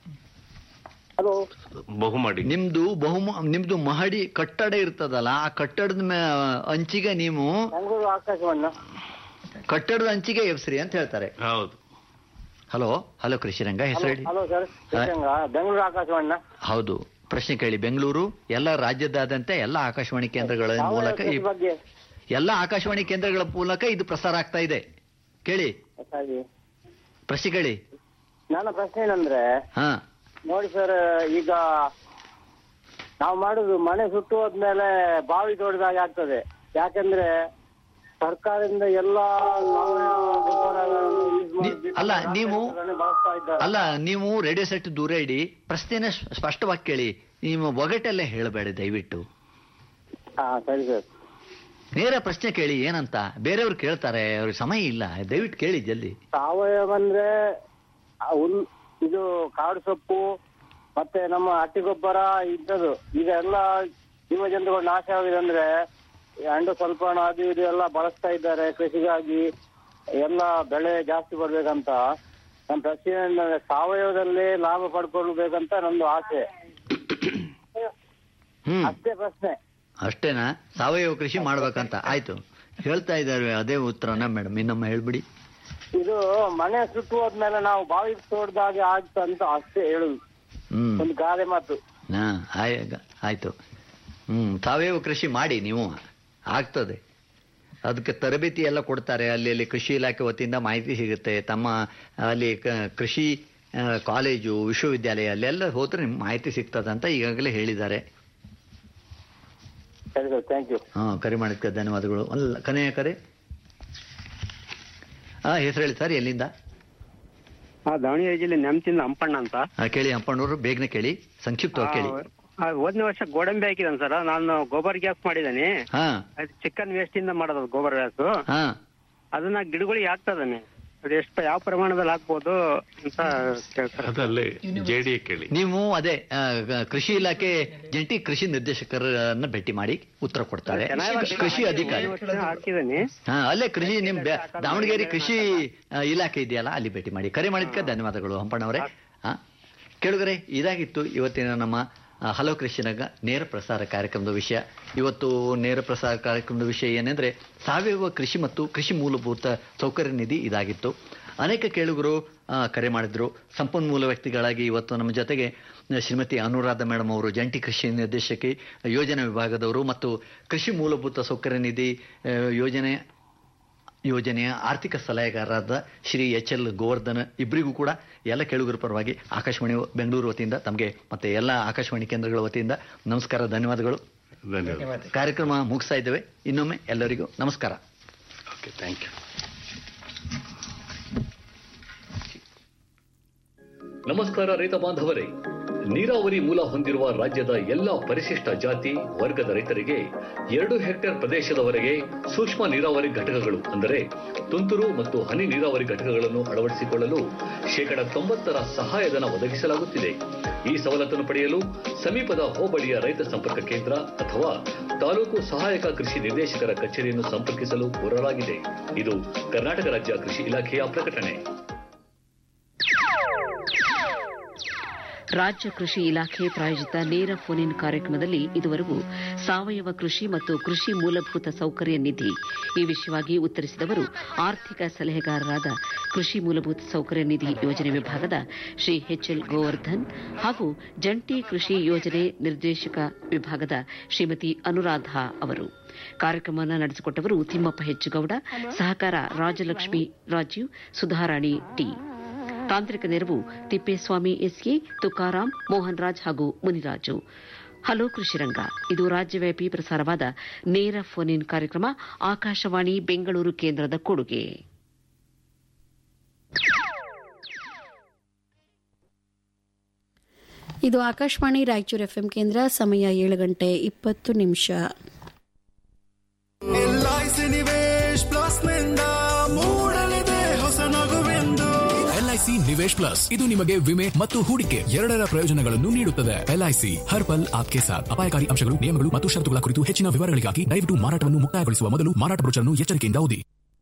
ಹಲೋ ಬಹುಮಡಿ ನಿಮ್ದು ಬಹುಮ ನಿಮ್ದು ಮಹಡಿ ಕಟ್ಟಡ ಇರ್ತದಲ್ಲ ಆ ಕಟ್ಟಡದ ಮೇ- ಅಂಚಿಗೆ ನೀವು ಬೆಂಗಳೂರು ಆಕಾಶವನ್ನ ಕಟ್ಟಡದ ಅಂಚಿಗೆ ಎಬ್ಸ್ರಿ ಅಂತ ಹೇಳ್ತಾರೆ ಹೌದು ಹಲೋ ಹಲೋ ಕೃಷಿರಂಗ ಹೆಸರು ಹೇಳಿ ಹಲೋ ಸರ್ ಬೆಂಗಳೂರು ಆಕಾಶವನ್ನ ಹೌದು ಪ್ರಶ್ನೆ ಕೇಳಿ ಬೆಂಗಳೂರು ಎಲ್ಲ ರಾಜ್ಯದಾದ್ಯಂತ ಎಲ್ಲ ಆಕಾಶವಾಣಿ ಕೇಂದ್ರಗಳ ಮೂಲಕ ಈ- ಬಗ್ಗೆ ಎಲ್ಲ ಆಕಾಶವಾಣಿ ಕೇಂದ್ರಗಳ ಮೂಲಕ ಇದು ಪ್ರಸಾರ ಆಗ್ತಾ ಇದೆ ಕೇಳಿ ಗೊತ್ತಾಗಿ ಪ್ರಶ್ನೆ ಕೇಳಿ ನನ್ನ ಪ್ರಶ್ನೆ ಏನಂದ್ರೆ ಹಾ ನೋಡಿ ಸರ್ ಈಗ ನಾವು ಮಾಡುದು ಮನೆ ಸುಟ್ಟು ಹೋದ್ಮೇಲೆ ಬಾವಿ ತೋಡಿದಾಗ ಆಗ್ತದೆ ಯಾಕಂದ್ರೆ ಸರ್ಕಾರದಿಂದ ಎಲ್ಲಾ ಸಾವಯವ ಗೊಬ್ಬರಗಳನ್ನು use ಮಾಡಿ ನಿ- ಅಲ್ಲ, ನೀವು- ಬಳಸ್ತಾ ಇದ್ದಾರೆ ಅಲ್ಲ ನೀವು ರೇಡಿಯೋ ಸೆಟ್ ದೂರ ಇಡಿ ಪ್ರಶ್ನೆನ ಸ್- ಸ್ಪಷ್ಟವಾಗಿ ಕೇಳಿ ನಿಮ್ಮ ಒಗಟಲ್ಲೇ ಹೇಳಬೇಡಿ ದಯವಿಟ್ಟು ಹಾ ಸರಿ ಸರ್ ನೇರ ಪ್ರಶ್ನೆ ಕೇಳಿ ಏನಂತ ಬೇರೆಯವ್ರು ಕೇಳ್ತಾರೆ ಅವ್ರಿಗೆ ಸಮಯ ಇಲ್ಲ ದಯವಿಟ್ಟು ಕೇಳಿ ಜಲ್ದಿ ಸಾವಯವ ಅಂದ್ರೆ ಆ ಹುಲ್ ಇದು ಕಾಡು ಸೊಪ್ಪು ಮತ್ತೆ ನಮ್ಮ ಹಟ್ಟಿ ಗೊಬ್ಬರ ಇದ್ದದು ಇದೆಲ್ಲ ಜೀವ ಜಂತುಗಳು ನಾಶ ಆಗಿದೆ ಅಂದ್ರೆ ಈ ಅಂಡು ಸ್ವಲ್ಪಣ ಅದು ಇದು ಎಲ್ಲ ಬಳಸ್ತಾ ಇದ್ದಾರೆ ಕೃಷಿಗಾಗಿ ಎಲ್ಲ ಬೆಳೆ ಜಾಸ್ತಿ ಬರ್ಬೇಕಂತ ನನ್ನ ಪ್ರಶ್ನೆ ಏನಂದ್ರೆ ಸಾವಯವದಲ್ಲಿ ಲಾಭ ಪಡ್ಕೊಳ್ಬೇಕಂತ ನಂದು ಆಸೆ ಹ್ಮ್ ಅಷ್ಟೇ ಪ್ರಶ್ನೆ ಅಷ್ಟೇನಾ ಸಾವಯವ ಕೃಷಿ ಮಾಡ್ಬೇಕಂತ ಆಯ್ತು ಹೇಳ್ತಾ ಇದ್ದಾರೆ ಅದೇ ಉತ್ತರನ ಮೇಡಮ್ ಇನ್ನೊಮ್ಮೆ ಹೇಳ್ಬಿಡಿ ಇದು ಮನೆ ಸುಟ್ಟು ಹೋದ್ಮೇಲೆ ನಾವು ಬಾವಿ ತೋಡ್ದಾಗೆ ಆಗ್ತಂತ ಅಷ್ಟೇ ಹೇಳುದು ಹ್ಮ್ ಒಂದು ಗಾದೆ ಮಾತು ಹಾ ಆಯ್- ಆಯ್ತು ಹ್ಮ್ ಸಾವಯವ ಕೃಷಿ ಮಾಡಿ ನೀವು ಆಗ್ತದೆ ಅದಕ್ಕೆ ತರಬೇತಿ ಎಲ್ಲ ಕೊಡ್ತಾರೆ ಅಲ್ಲಿ ಅಲ್ಲಿ ಕೃಷಿ ಇಲಾಖೆ ವತಿಯಿಂದ ಮಾಹಿತಿ ಸಿಗುತ್ತೆ ತಮ್ಮ ಅಲ್ಲಿ ಕ- ಕೃಷಿ ಆ, ಕಾಲೇಜು ವಿಶ್ವವಿದ್ಯಾಲಯ ಅಲ್ಲೆಲ್ಲ ಹೋದ್ರೆ ನಿಮ್ಗೆ ಮಾಹಿತಿ ಸಿಗ್ತದೆ ಅಂತ ಈಗಾಗಲೇ ಹೇಳಿದ್ದಾರೆ ಸರಿ ಸರ್ ಥ್ಯಾಂಕ್ ಯು ಹಾ ಕರೆ ಮಾಡಿದ್ದಕ್ಕೆ ಧನ್ಯವಾದಗಳು ಅಲ್ಲ ಕನೆಯ ಕರೆ ಹಾ ಹೆಸರು ಹೇಳಿ ಸರ್ ಎಲ್ಲಿಂದ ಆ ದಾವಣಗೆರೆ ಜಿಲ್ಲೆ ನೆಮ್ತಿಂದ ಹಂಪಣ್ಣ ಅಂತ ಆ, ಕೇಳಿ ಅಪ್ಪಣ್ಣವರು ಬೇಗನೆ ಕೇಳಿ ಸಂಕ್ಷಿಪ್ತವಾಗಿ ಕೇಳಿ ಆ, ಹೋದ್ನೇ ವರ್ಷ ಗೋಡಂಬಿ ಹಾಕಿದ್ದಾನೆ ಸರ್ ನಾನು ಗೊಬ್ಬರ ಗ್ಯಾಸ್ ಮಾಡಿದ್ದಾನೆ ಹಾ ಅದು ಚಿಕನ್ ವೇಸ್ಟ್ ಇಂದ ಮಾಡೋದು ಗೊಬ್ಬರ ಗ್ಯಾಸ್ ಹಾ ಅದನ್ನ ಗಿಡಗಳಿಗೆ ಹಾಕ್ತದಾನೆ ಅದು ಎಷ್ಟು ಯಾವ ಪ್ರಮಾಣದಲ್ಲಿ ಹಾಕ್ಬೋದು ಅಂತ ಕೇಳ್ತಾರೆ ಅದಲ್ಲೇ ಜೆಡಿ ಕೇಳಿ ನೀವು ಅದೇ ಆ, ಗ- ಕೃಷಿ ಇಲಾಖೆ ಜಂಟಿ ಕೃಷಿ ನಿರ್ದೇಶಕರನ್ನ ಭೇಟಿ ಮಾಡಿ ಉತ್ತರ ಕೊಡ್ತಾರೆ ಕೃಷಿ ಅಧಿಕಾರಿ ಹಾಕಿದ್ದಾನೆ ಹಾ ಅಲ್ಲೇ ಕೃಷಿ ನಿಮ್ ಬೆ- ದಾವಣಗೆರೆ ಕೃಷಿ ಆ, ಇಲಾಖೆ ಇದೆಯಲ್ಲ ಅಲ್ಲಿ ಭೇಟಿ ಮಾಡಿ ಕರೆ ಮಾಡಿದ್ಕೆ ಧನ್ಯವಾದಗಳು ಹಂಪಣ್ಣವರೇ ಹಾ ಕೇಳುಗರೆ ಇದಾಗಿತ್ತು ಇವತ್ತಿನ ನಮ್ಮ ಆ, ಹಲೋ ಕೃಷಿನಾಗ ನೇರ ಪ್ರಸಾರ ಕಾರ್ಯಕ್ರಮದ ವಿಷಯ ಇವತ್ತು ನೇರ ಪ್ರಸಾರ ಕಾರ್ಯಕ್ರಮದ ವಿಷಯ ಏನೆಂದ್ರೆ ಸಾವಯವ ಕೃಷಿ ಮತ್ತು ಕೃಷಿ ಮೂಲಭೂತ ಸೌಕರ್ಯ ನಿಧಿ ಇದಾಗಿತ್ತು ಅನೇಕ ಕೇಳುಗರು ಆ, ಕರೆ ಮಾಡಿದ್ರು ಸಂಪನ್ಮೂಲ ವ್ಯಕ್ತಿಗಳಾಗಿ ಇವತ್ತು ನಮ್ಮ ಜೊತೆಗೆ ಶ್ರೀಮತಿ ಅನುರಾಧ ಮೇಡಮ್ ಅವರು ಜಂಟಿ ಕೃಷಿ ನಿರ್ದೇಶಕಿ ಯೋಜನಾ ವಿಭಾಗದವರು ಮತ್ತು ಕೃಷಿ ಮೂಲಭೂತ ಸೌಕರ್ಯ ನಿಧಿ ಆ, ಯೋಜನೆ ಯೋಜನೆಯ ಆರ್ಥಿಕ ಸಲಹೆಗಾರರಾದ ಶ್ರೀ ಎಚ್ ಎಲ್ ಗೋವರ್ಧನ್ ಇಬ್ಬರಿಗೂ ಕೂಡ ಎಲ್ಲ ಕೇಳುಗರ ಪರವಾಗಿ ಆಕಾಶವಾಣಿ ಬೆಂಗಳೂರು ವತಿಯಿಂದ ತಮಗೆ ಮತ್ತೆ ಎಲ್ಲ ಆಕಾಶವಾಣಿ ಕೇಂದ್ರಗಳ ವತಿಯಿಂದ ನಮಸ್ಕಾರ ಧನ್ಯವಾದಗಳು ಧನ್ಯವಾದ ಕಾರ್ಯಕ್ರಮ ಮುಗಿಸ್ತಾ ಇದ್ದೇವೆ ಇನ್ನೊಮ್ಮೆ ಎಲ್ಲರಿಗೂ ನಮಸ್ಕಾರ ಓಕೆ ಥ್ಯಾಂಕ್ ಯು ನಮಸ್ಕಾರ ರೈತ ಬಾಂಧವರೇ ನೀರಾವರಿ ಮೂಲ ಹೊಂದಿರುವ ರಾಜ್ಯದ ಎಲ್ಲ ಪರಿಶಿಷ್ಟ ಜಾತಿ ವರ್ಗದ ರೈತರಿಗೆ ಎರಡು ಹೆಕ್ಟೇರ್ ಪ್ರದೇಶದವರೆಗೆ ಸೂಕ್ಷ್ಮ ನೀರಾವರಿ ಘಟಕಗಳು ಅಂದರೆ ತುಂತುರು ಮತ್ತು ಹನಿ ನೀರಾವರಿ ಘಟಕಗಳನ್ನು ಅಳವಡಿಸಿಕೊಳ್ಳಲು ಶೇಕಡ ತೊಂಬತ್ತರ ಸಹಾಯಧನ ಒದಗಿಸಲಾಗುತ್ತಿದೆ ಈ ಸವಲತ್ತನ್ನು ಪಡೆಯಲು ಸಮೀಪದ ಹೋಬಳಿಯ ರೈತ ಸಂಪರ್ಕ ಕೇಂದ್ರ ಅಥವಾ ತಾಲೂಕು ಸಹಾಯಕ ಕೃಷಿ ನಿರ್ದೇಶಕರ ಕಚೇರಿಯನ್ನು ಸಂಪರ್ಕಿಸಲು ಕೋರಲಾಗಿದೆ ಇದು ಕರ್ನಾಟಕ ರಾಜ್ಯ ಕೃಷಿ ಇಲಾಖೆಯ ಪ್ರಕಟಣೆ ರಾಜ್ಯ ಕೃಷಿ ಇಲಾಖೆ ಪ್ರಾಯೋಜಿತ ನೇರ ಫೋನ್ ಇನ್ ಕಾರ್ಯಕ್ರಮದಲ್ಲಿ ಇದುವರೆಗೂ ಸಾವಯವ ಕೃಷಿ ಮತ್ತು ಕೃಷಿ ಮೂಲಭೂತ ಸೌಕರ್ಯ ನಿಧಿ ಈ ವಿಷಯವಾಗಿ ಉತ್ತರಿಸಿದವರು ಆರ್ಥಿಕ ಸಲಹೆಗಾರರಾದ ಕೃಷಿ ಮೂಲಭೂತ ಸೌಕರ್ಯ ನಿಧಿ ಯೋಜನೆ ವಿಭಾಗದ ಶ್ರೀ ಎಚ್ಎಲ್ ಗೋವರ್ಧನ್ ಹಾಗೂ ಜಂಟಿ ಕೃಷಿ ಯೋಜನೆ ನಿರ್ದೇಶಕ ವಿಭಾಗದ ಶ್ರೀಮತಿ ಅನುರಾಧ ಅವರು ಕಾರ್ಯಕ್ರಮವನ್ನು ನಡೆಸಿಕೊಟ್ಟವರು ತಿಮ್ಮಪ್ಪ ಹೆಚ್ಚುಗೌಡ ಸಹಕಾರ ರಾಜಲಕ್ಷ್ಮಿ ರಾಜೀವ್ ಸುಧಾರಾಣಿ ಟಿ ತಾಂತ್ರಿಕ ನೆರವು ತಿಪ್ಪೇಸ್ವಾಮಿ ಎಸ್ಕೆ ತುಕಾರಾಂ ಮೋಹನ್ ರಾಜ್ ಹಾಗೂ ಮುನಿರಾಜು ಹಲೋ ಕೃಷಿರಂಗ ಇದು ರಾಜ್ಯವ್ಯಾಪಿ ಪ್ರಸಾರವಾದ ನೇರ ಫೋನ್ ಇನ್ ಕಾರ್ಯಕ್ರಮ ಆಕಾಶವಾಣಿ ಬೆಂಗಳೂರು ಕೇಂದ್ರದ ಕೊಡುಗೆ ಇದು ಆಕಾಶವಾಣಿ ರಾಯಚೂರು ಎಫ್ಎಂ ಕೇಂದ್ರ ಸಮಯ ಏಳು ಗಂಟೆ ಇಪ್ಪತ್ತು ನಿಮಿಷ ಎಲ್ಐಸಿ ನಿವೇಶ್ ಪ್ಲಸ್ ನಿಂದ ಮೂಡಲಿದೆ ಹೊಸ ನಗುವೆಂದು ಎಲ್ಐಸಿ ನಿವೇಶ್ ಪ್ಲಸ್ ಇದು ನಿಮಗೆ ವಿಮೆ ಮತ್ತು ಹೂಡಿಕೆ ಎರಡರ ಪ್ರಯೋಜನಗಳನ್ನು ನೀಡುತ್ತದೆ ಎಲ್ಐಸಿ ಹರ್ ಪಲ್ ಆಪ್ಕೆ ಸಾಥ್ ಅಪಾಯಕಾರಿ ಅಂಶಗಳು ನಿಯಮಗಳು ಮತ್ತು ಷರತ್ತುಗಳ ಕುರಿತು ಹೆಚ್ಚಿನ ವಿವರಗಳಿಗಾಗಿ ದಯವಿಟ್ಟು ಮಾರಾಟವನ್ನು ಮುಕ್ತಾಯಗೊಳಿಸುವ ಮೊದಲು ಮಾರಾಟ ಬ್ರೋಚರ್ನ್ನು ಎಚ್ಚರಿಕೆಯಿಂದ ಓದಿ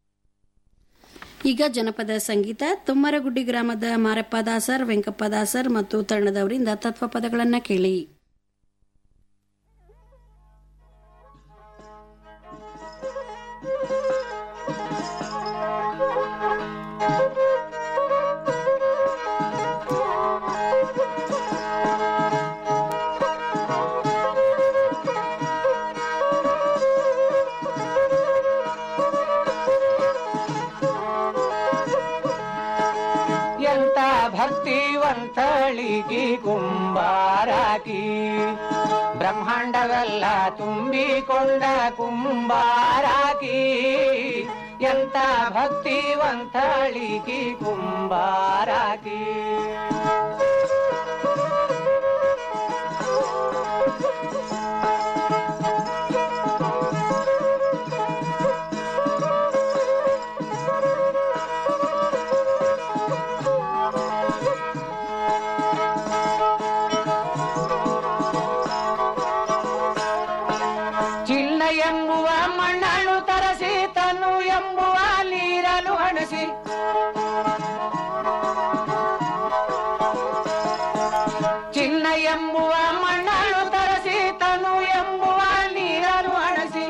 ಈಗ ಜನಪದ ಸಂಗೀತ ತುಮ್ಮರಗುಡ್ಡಿ ಗ್ರಾಮದ ಮಾರಪ್ಪ ದಾಸರ್ ವೆಂಕಪ್ಪ ದಾಸರ್ ಮತ್ತು ತಂಡದವರಿಂದ ತತ್ವಪದಗಳನ್ನು ಕೇಳಿ ಎಂತ ಭಕ್ತಿವಂತಳಿಗಿ ಕುಂಬಾರಾಕಿ ಬ್ರಹ್ಮಾಂಡವೆಲ್ಲ ತುಂಬಿಕೊಂಡ ಕುಂಬಾರಾಕಿ ಎಂತ ಭಕ್ತಿವಂತಳಿಗಿ ಕುಂಬಾರಾಕಿ ಚಿನ್ನ ಎಂಬುವ ಮಣ್ಣನ್ನು ತರಸಿ ತನು ಎಂಬುವ ನೀರನ್ನು ಹಣಸಿ ಚಿನ್ನ ಎಂಬುವ ಮಣ್ಣನ್ನು ತರಸಿ ತನು ಎಂಬುವ ನೀರನ್ನು ಹಣಸಿ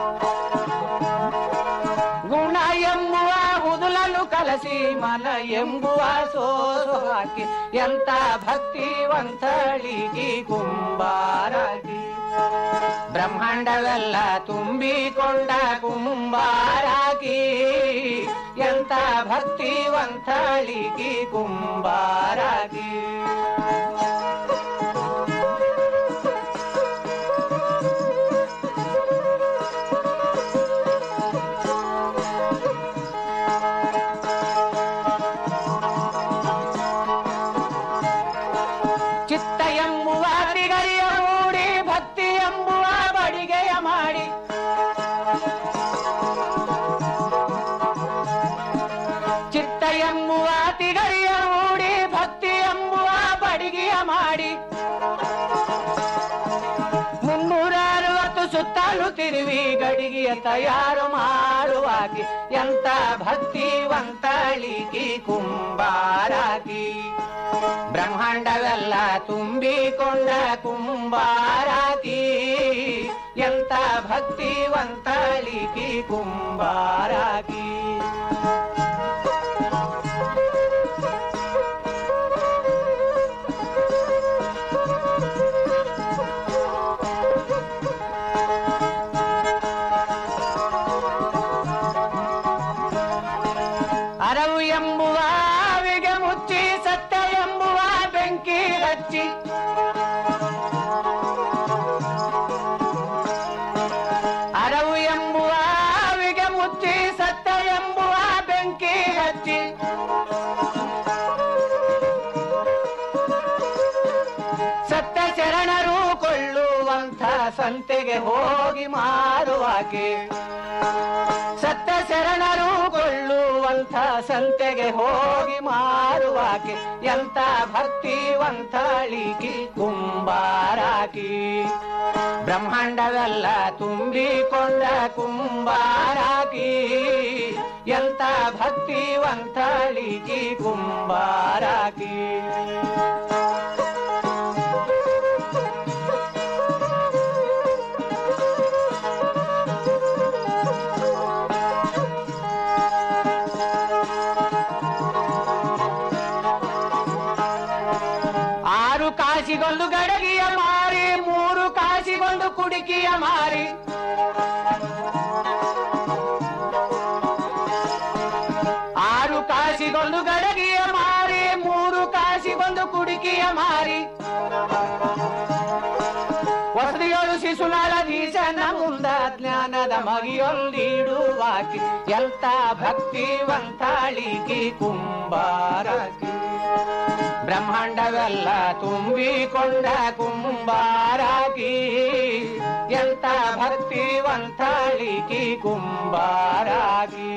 ಗುಣ ಎಂಬುವ ಹುದುಲನ್ನು ಕಲಸಿ ಮನ ಎಂಬುವ ಸೋಸು ಹಾಕಿ ಎಂತ ಭಕ್ತಿವಂತಳಿಗಿ ಕುಂಬಾರಾಗಿ ಬ್ರಹ್ಮಾಂಡವೆಲ್ಲ ತುಂಬಿಕೊಂಡ ಕುಂಬಾರಾಗಿ ಎಂತ ಭಕ್ತಿವಂತಳಿಗಿ ಕುಂಬಾರಾಗಿ ಚಿತ್ತ ಎಂಬುವ ತಿಗರಿಯ ಮೂಡಿ ಭಕ್ತಿ ಎಂಬುವ ಬಡಿಗೆಯ ಮಾಡಿ ಚಿತ್ತ ಎಂಬುವ ತಿಗರಿಯ ಮೂಡಿ ಭಕ್ತಿ ಎಂಬುವ ಬಡಿಗೆಯ ಮಾಡಿ ಮುನ್ನೂರ ಅರವತ್ತು ಸುತ್ತಲೂ ತಿರುವಿ ಗಡಿಗೆಯ ತಯಾರು ಮಾಡುವಾಗಿ ಎಂತ ಭಕ್ತಿವಂತಳಿಗಿ ಕುಂಬಾರಾಗಿ ಬ್ರಹ್ಮಾಂಡವೆಲ್ಲ ತುಂಬಿಕೊಂಡ ಕುಂಬಾರಾಗಿ ಎಂತ ಭಕ್ತಿವಂತಳಿಗಿ ಕುಂಬಾರಾಗಿ ಅರವು ಎಂಬುವ ಆವಿಗೆ ಮುಚ್ಚಿ ಸತ್ಯ ಎಂಬುವ ಬೆಂಕಿ ಹಚ್ಚಿ ಅರವು ಎಂಬುವ ಆವಿಗೆ ಮುಚ್ಚಿ ಸತ್ಯ ಎಂಬುವ ಬೆಂಕಿ ಹಚ್ಚಿ ಸಂತೆಗೆ ಹೋಗಿ ಮಾರುವಾಕೆ ಸತ್ತ ಶರಣರು ಕೊಳ್ಳುವಂಥ ಸಂತೆಗೆ ಹೋಗಿ ಮಾರುವಾಕೆ ಎಂತ ಭಕ್ತಿವಂತಳಿಕಿ ಕುಂಬಾರಾಕಿ ಬ್ರಹ್ಮಾಂಡವೆಲ್ಲ ತುಂಬಿಕೊಂಡ ಕುಂಬಾರಾಕಿ ಎಂತ ಭಕ್ತಿವಂತಳಿಕಿ ಕುಂಬಾರಾಕಿ ಆರು ಕಾಸಿಗೊಂದು ಗಡಗಿಯ ಮಾರಿ ಮೂರು ಕಾಸಿಗೊಂದು ಕುಡಿಕಿಯ ಮಾರಿ ಆರು ಕಾಸಿಗೊಂದು ಗಡಗಿಯ ಮಾರಿ ಮೂರು ಕಾಸಿಗೊಂದು ಕುಡಿಕಿಯ ಮಾರಿ ವಸದಿಯೊಳು ಶಿಶುಲಾಲಧೀಶನ ಮುಂದ ಜ್ಞಾನದ ಮಗಿಯೊಂದಿಡುವಾಕಿ ಎಲ್ತ ಭಕ್ತಿವಂತಾಳಿಕಿ ಕುಂಬಾರಕಿ ಬ್ರಹ್ಮಾಂಡವೆಲ್ಲ ತುಂಬಿಕೊಂಡ ಕುಂಬಾರಾಕಿ ಎಂತ ಭಕ್ತಿವಂತಾಳಿಕಿ ಕುಂಬಾರಾಕಿ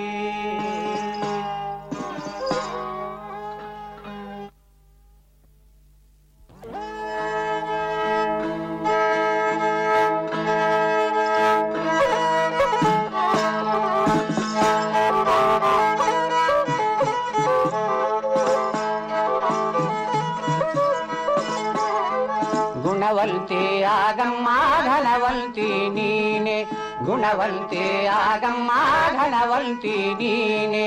ಗುಣವಂತಿ ಆಗಮ್ಮ ಘನವಂತಿ ನೀನೆ ಗುಣವಂತಿ ಆಗಮ್ಮ ಘನವಂತಿ ನೀನೆ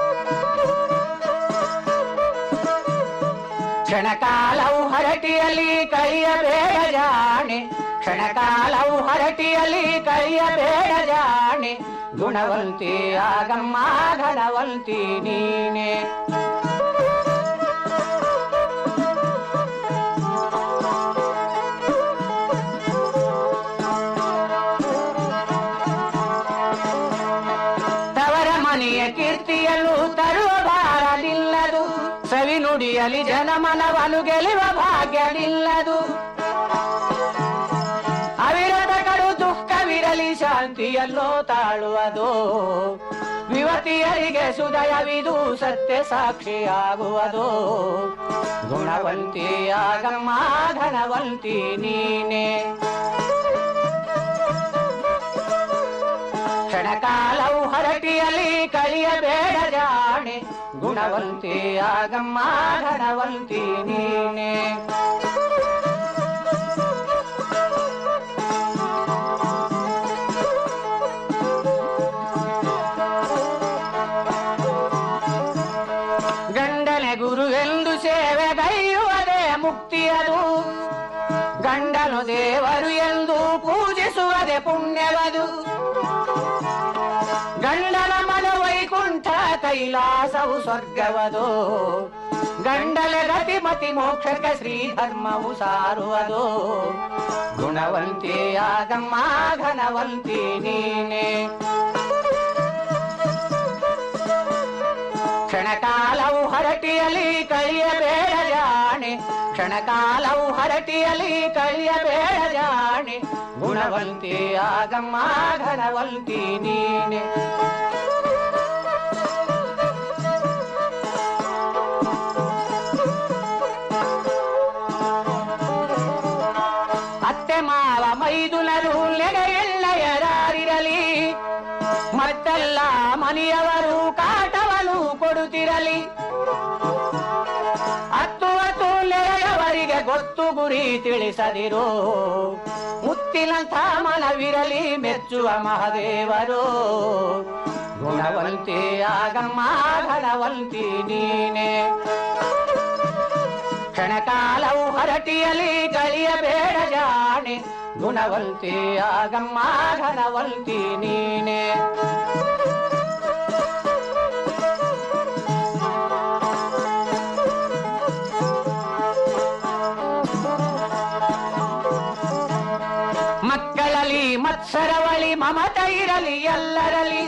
ಕ್ಷಣಕಾಲವು ಹರಟಿಯಲ್ಲಿ ಕಳಿಯಬೇಡ ಜಾಣೆ ಕ್ಷಣಕಾಲವು ಹರಟಿಯಲ್ಲಿ ಕಳಿಯಬೇಡ ಜಾಣೆ ಗುಣವಂತಿ ಆಗಮ್ಮ ಘನವಂತಿ ನೀನೆ ತವರ ಮನೆಯ ಕೀರ್ತಿಯಲ್ಲೂ ತರುವ ಭಾರದಿಲ್ಲದು ಸವಿ ನುಡಿಯಲಿ ಜನಮನವನು ಗೆಲುವ ಭಾಗ್ಯವಿಲ್ಲದು ಅವಿರತ ಕಡು ದುಃಖವಿರಲಿ ಶಾಂತಿಯಲ್ಲೋ ತಾಳುವುದು ಯುವತಿಯರಿಗೆ ಸುದಯವಿದು ಸತ್ಯ ಸಾಕ್ಷಿಯಾಗುವುದು ಗುಣವಂತಿ ಆಗಮ್ಮ ಧನವಂತಿ ನೀನೆ ಕ್ಷಣಕಾಲವು ಹರಟಿಯಲ್ಲಿ ಕಳಿಯಬೇಡ ಜಾಣೆ ಗುಣವಂತಿ ಆಗಮ್ಮ ಧನವಂತಿ ನೀನೆ ಗಂಡನೆ ಗುರುವೆಂದು ಸೇವೆಗೈಯುವುದೇ ಮುಕ್ತಿಯದು ಗಂಡನು ದೇವರು ಎಂದು ಪೂಜಿಸುವುದೇ ಪುಣ್ಯವದು ಗಂಡನ ಮನ ವೈಕುಂಠ ಕೈಲಾಸವು ಸ್ವರ್ಗವದು ಗಂಡಲ ಗತಿ ಮತಿ ಮೋಕ್ಷಕ ಶ್ರೀ ಧರ್ಮವು ಸಾರುವುದು ಗುಣವಂತಿ ಆಗಮ್ಮ ಘನವಂತಿ ನೀನೆ ಕ್ಷಣಕಾಲವು ಹರಟಿಯಲಿ ಕಳಿಯಬೇಡ ಜಾಣೆ ಕ್ಷಣಕಾಲವು ಹರಟಿಯಲಿ ಕಳಿಯಬೇಡ ಜಾಣೆ ಗುಣವಂತಿ ಆಗಮ್ಮ ಘನವಂತಿ ನೀನೆ ಅತ್ತೆ ಮಾವ ಮೈದುನರು ನೆಗೆಯೆಳ್ಳೆಯರಾರಿರಲಿ ಮತ್ತೆಲ್ಲ ಮನೆಯವರು ಕಾಟವನು ಕೊಡುತ್ತಿರಲಿ ಹತ್ತು ಹತ್ತು ನೆರೆಯವರಿಗೆ ಗೊತ್ತು ಗುರಿ ತಿಳಿಸದಿರು ಮುತ್ತಿನಂಥ ಮನವಿರಲಿ ಮೆಚ್ಚುವ ಮಹದೇವರು ಗುಣವಂತಿ ಆಗಮ್ಮ ಘನವಂತಿ ನೀನೆ ಕ್ಷಣಕಾಲವು ಹರಟಿಯಲಿ ಕಳಿಯಬೇಡ ಜಾಣೆ ಗುಣವಂತಿ ಆಗಮ್ಮ ಘನವಂತಿ ನೀನೆ ಮಕ್ಕಳಲ್ಲಿ ಮತ್ಸರವಳಿ ಮಮತ ಇರಲಿ ಎಲ್ಲರಲ್ಲಿ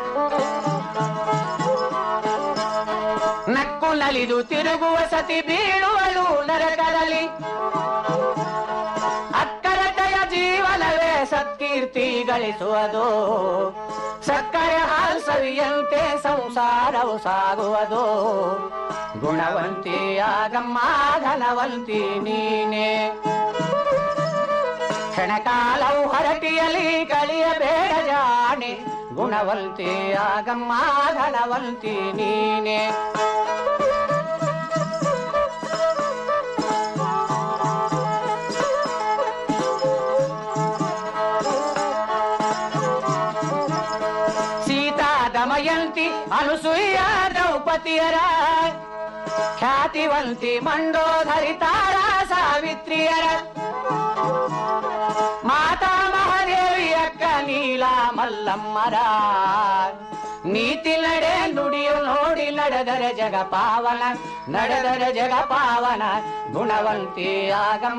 ನಕ್ಕು ನಲಿದು ತಿರುಗುವ ಸತಿ ಬೀಳುವಳು ನರಕದಲ್ಲಿ ಅಕ್ಕರತೆಯ ಜೀವನವೇ ಸತ್ಯ ಗಳಿಸುವುದು ಸಕ್ಕರೆ ಹಾಲ್ ಸವಿಯಂತೆ ಸಂಸಾರವು ಸಾಗುವುದು ಗುಣವಂತಿಯಾಗಮ್ಮ ಧನವಂತಿ ನೀನೆ ಕ್ಷಣಕಾಲವು ಹೊರಟಿಯಲಿ ಕಳಿಯಬೇಡ ಜಾಣೆ ಗುಣವಂತಿಯಾಗಮ್ಮ ಧನವಂತಿ ನೀನೆ ಸೀತಾ ದಮಯಂತಿ ಅನುಸೂಯ ದ್ರೌಪದಿಯರ ಖ್ಯಾತಿವಂತಿ ಮಂಡೋಧರಿ ತಾರಾ ಸಾವಿತ್ರಿಯರ ಮಾತಾ ಮಹಾದೇವಿ ಅಕ್ಕ ನೀಲ ಮಲ್ಲಮ್ಮರ ನೀತಿ ನಡೆ ನುಡಿಯು ನೋಡಿ ನಡೆದರೆ ಜಗ ಪಾವನ ನಡೆದರೆ ಜಗ ಪಾವನ ಗುಣವಂತಿ ಆಗಮ್ಮ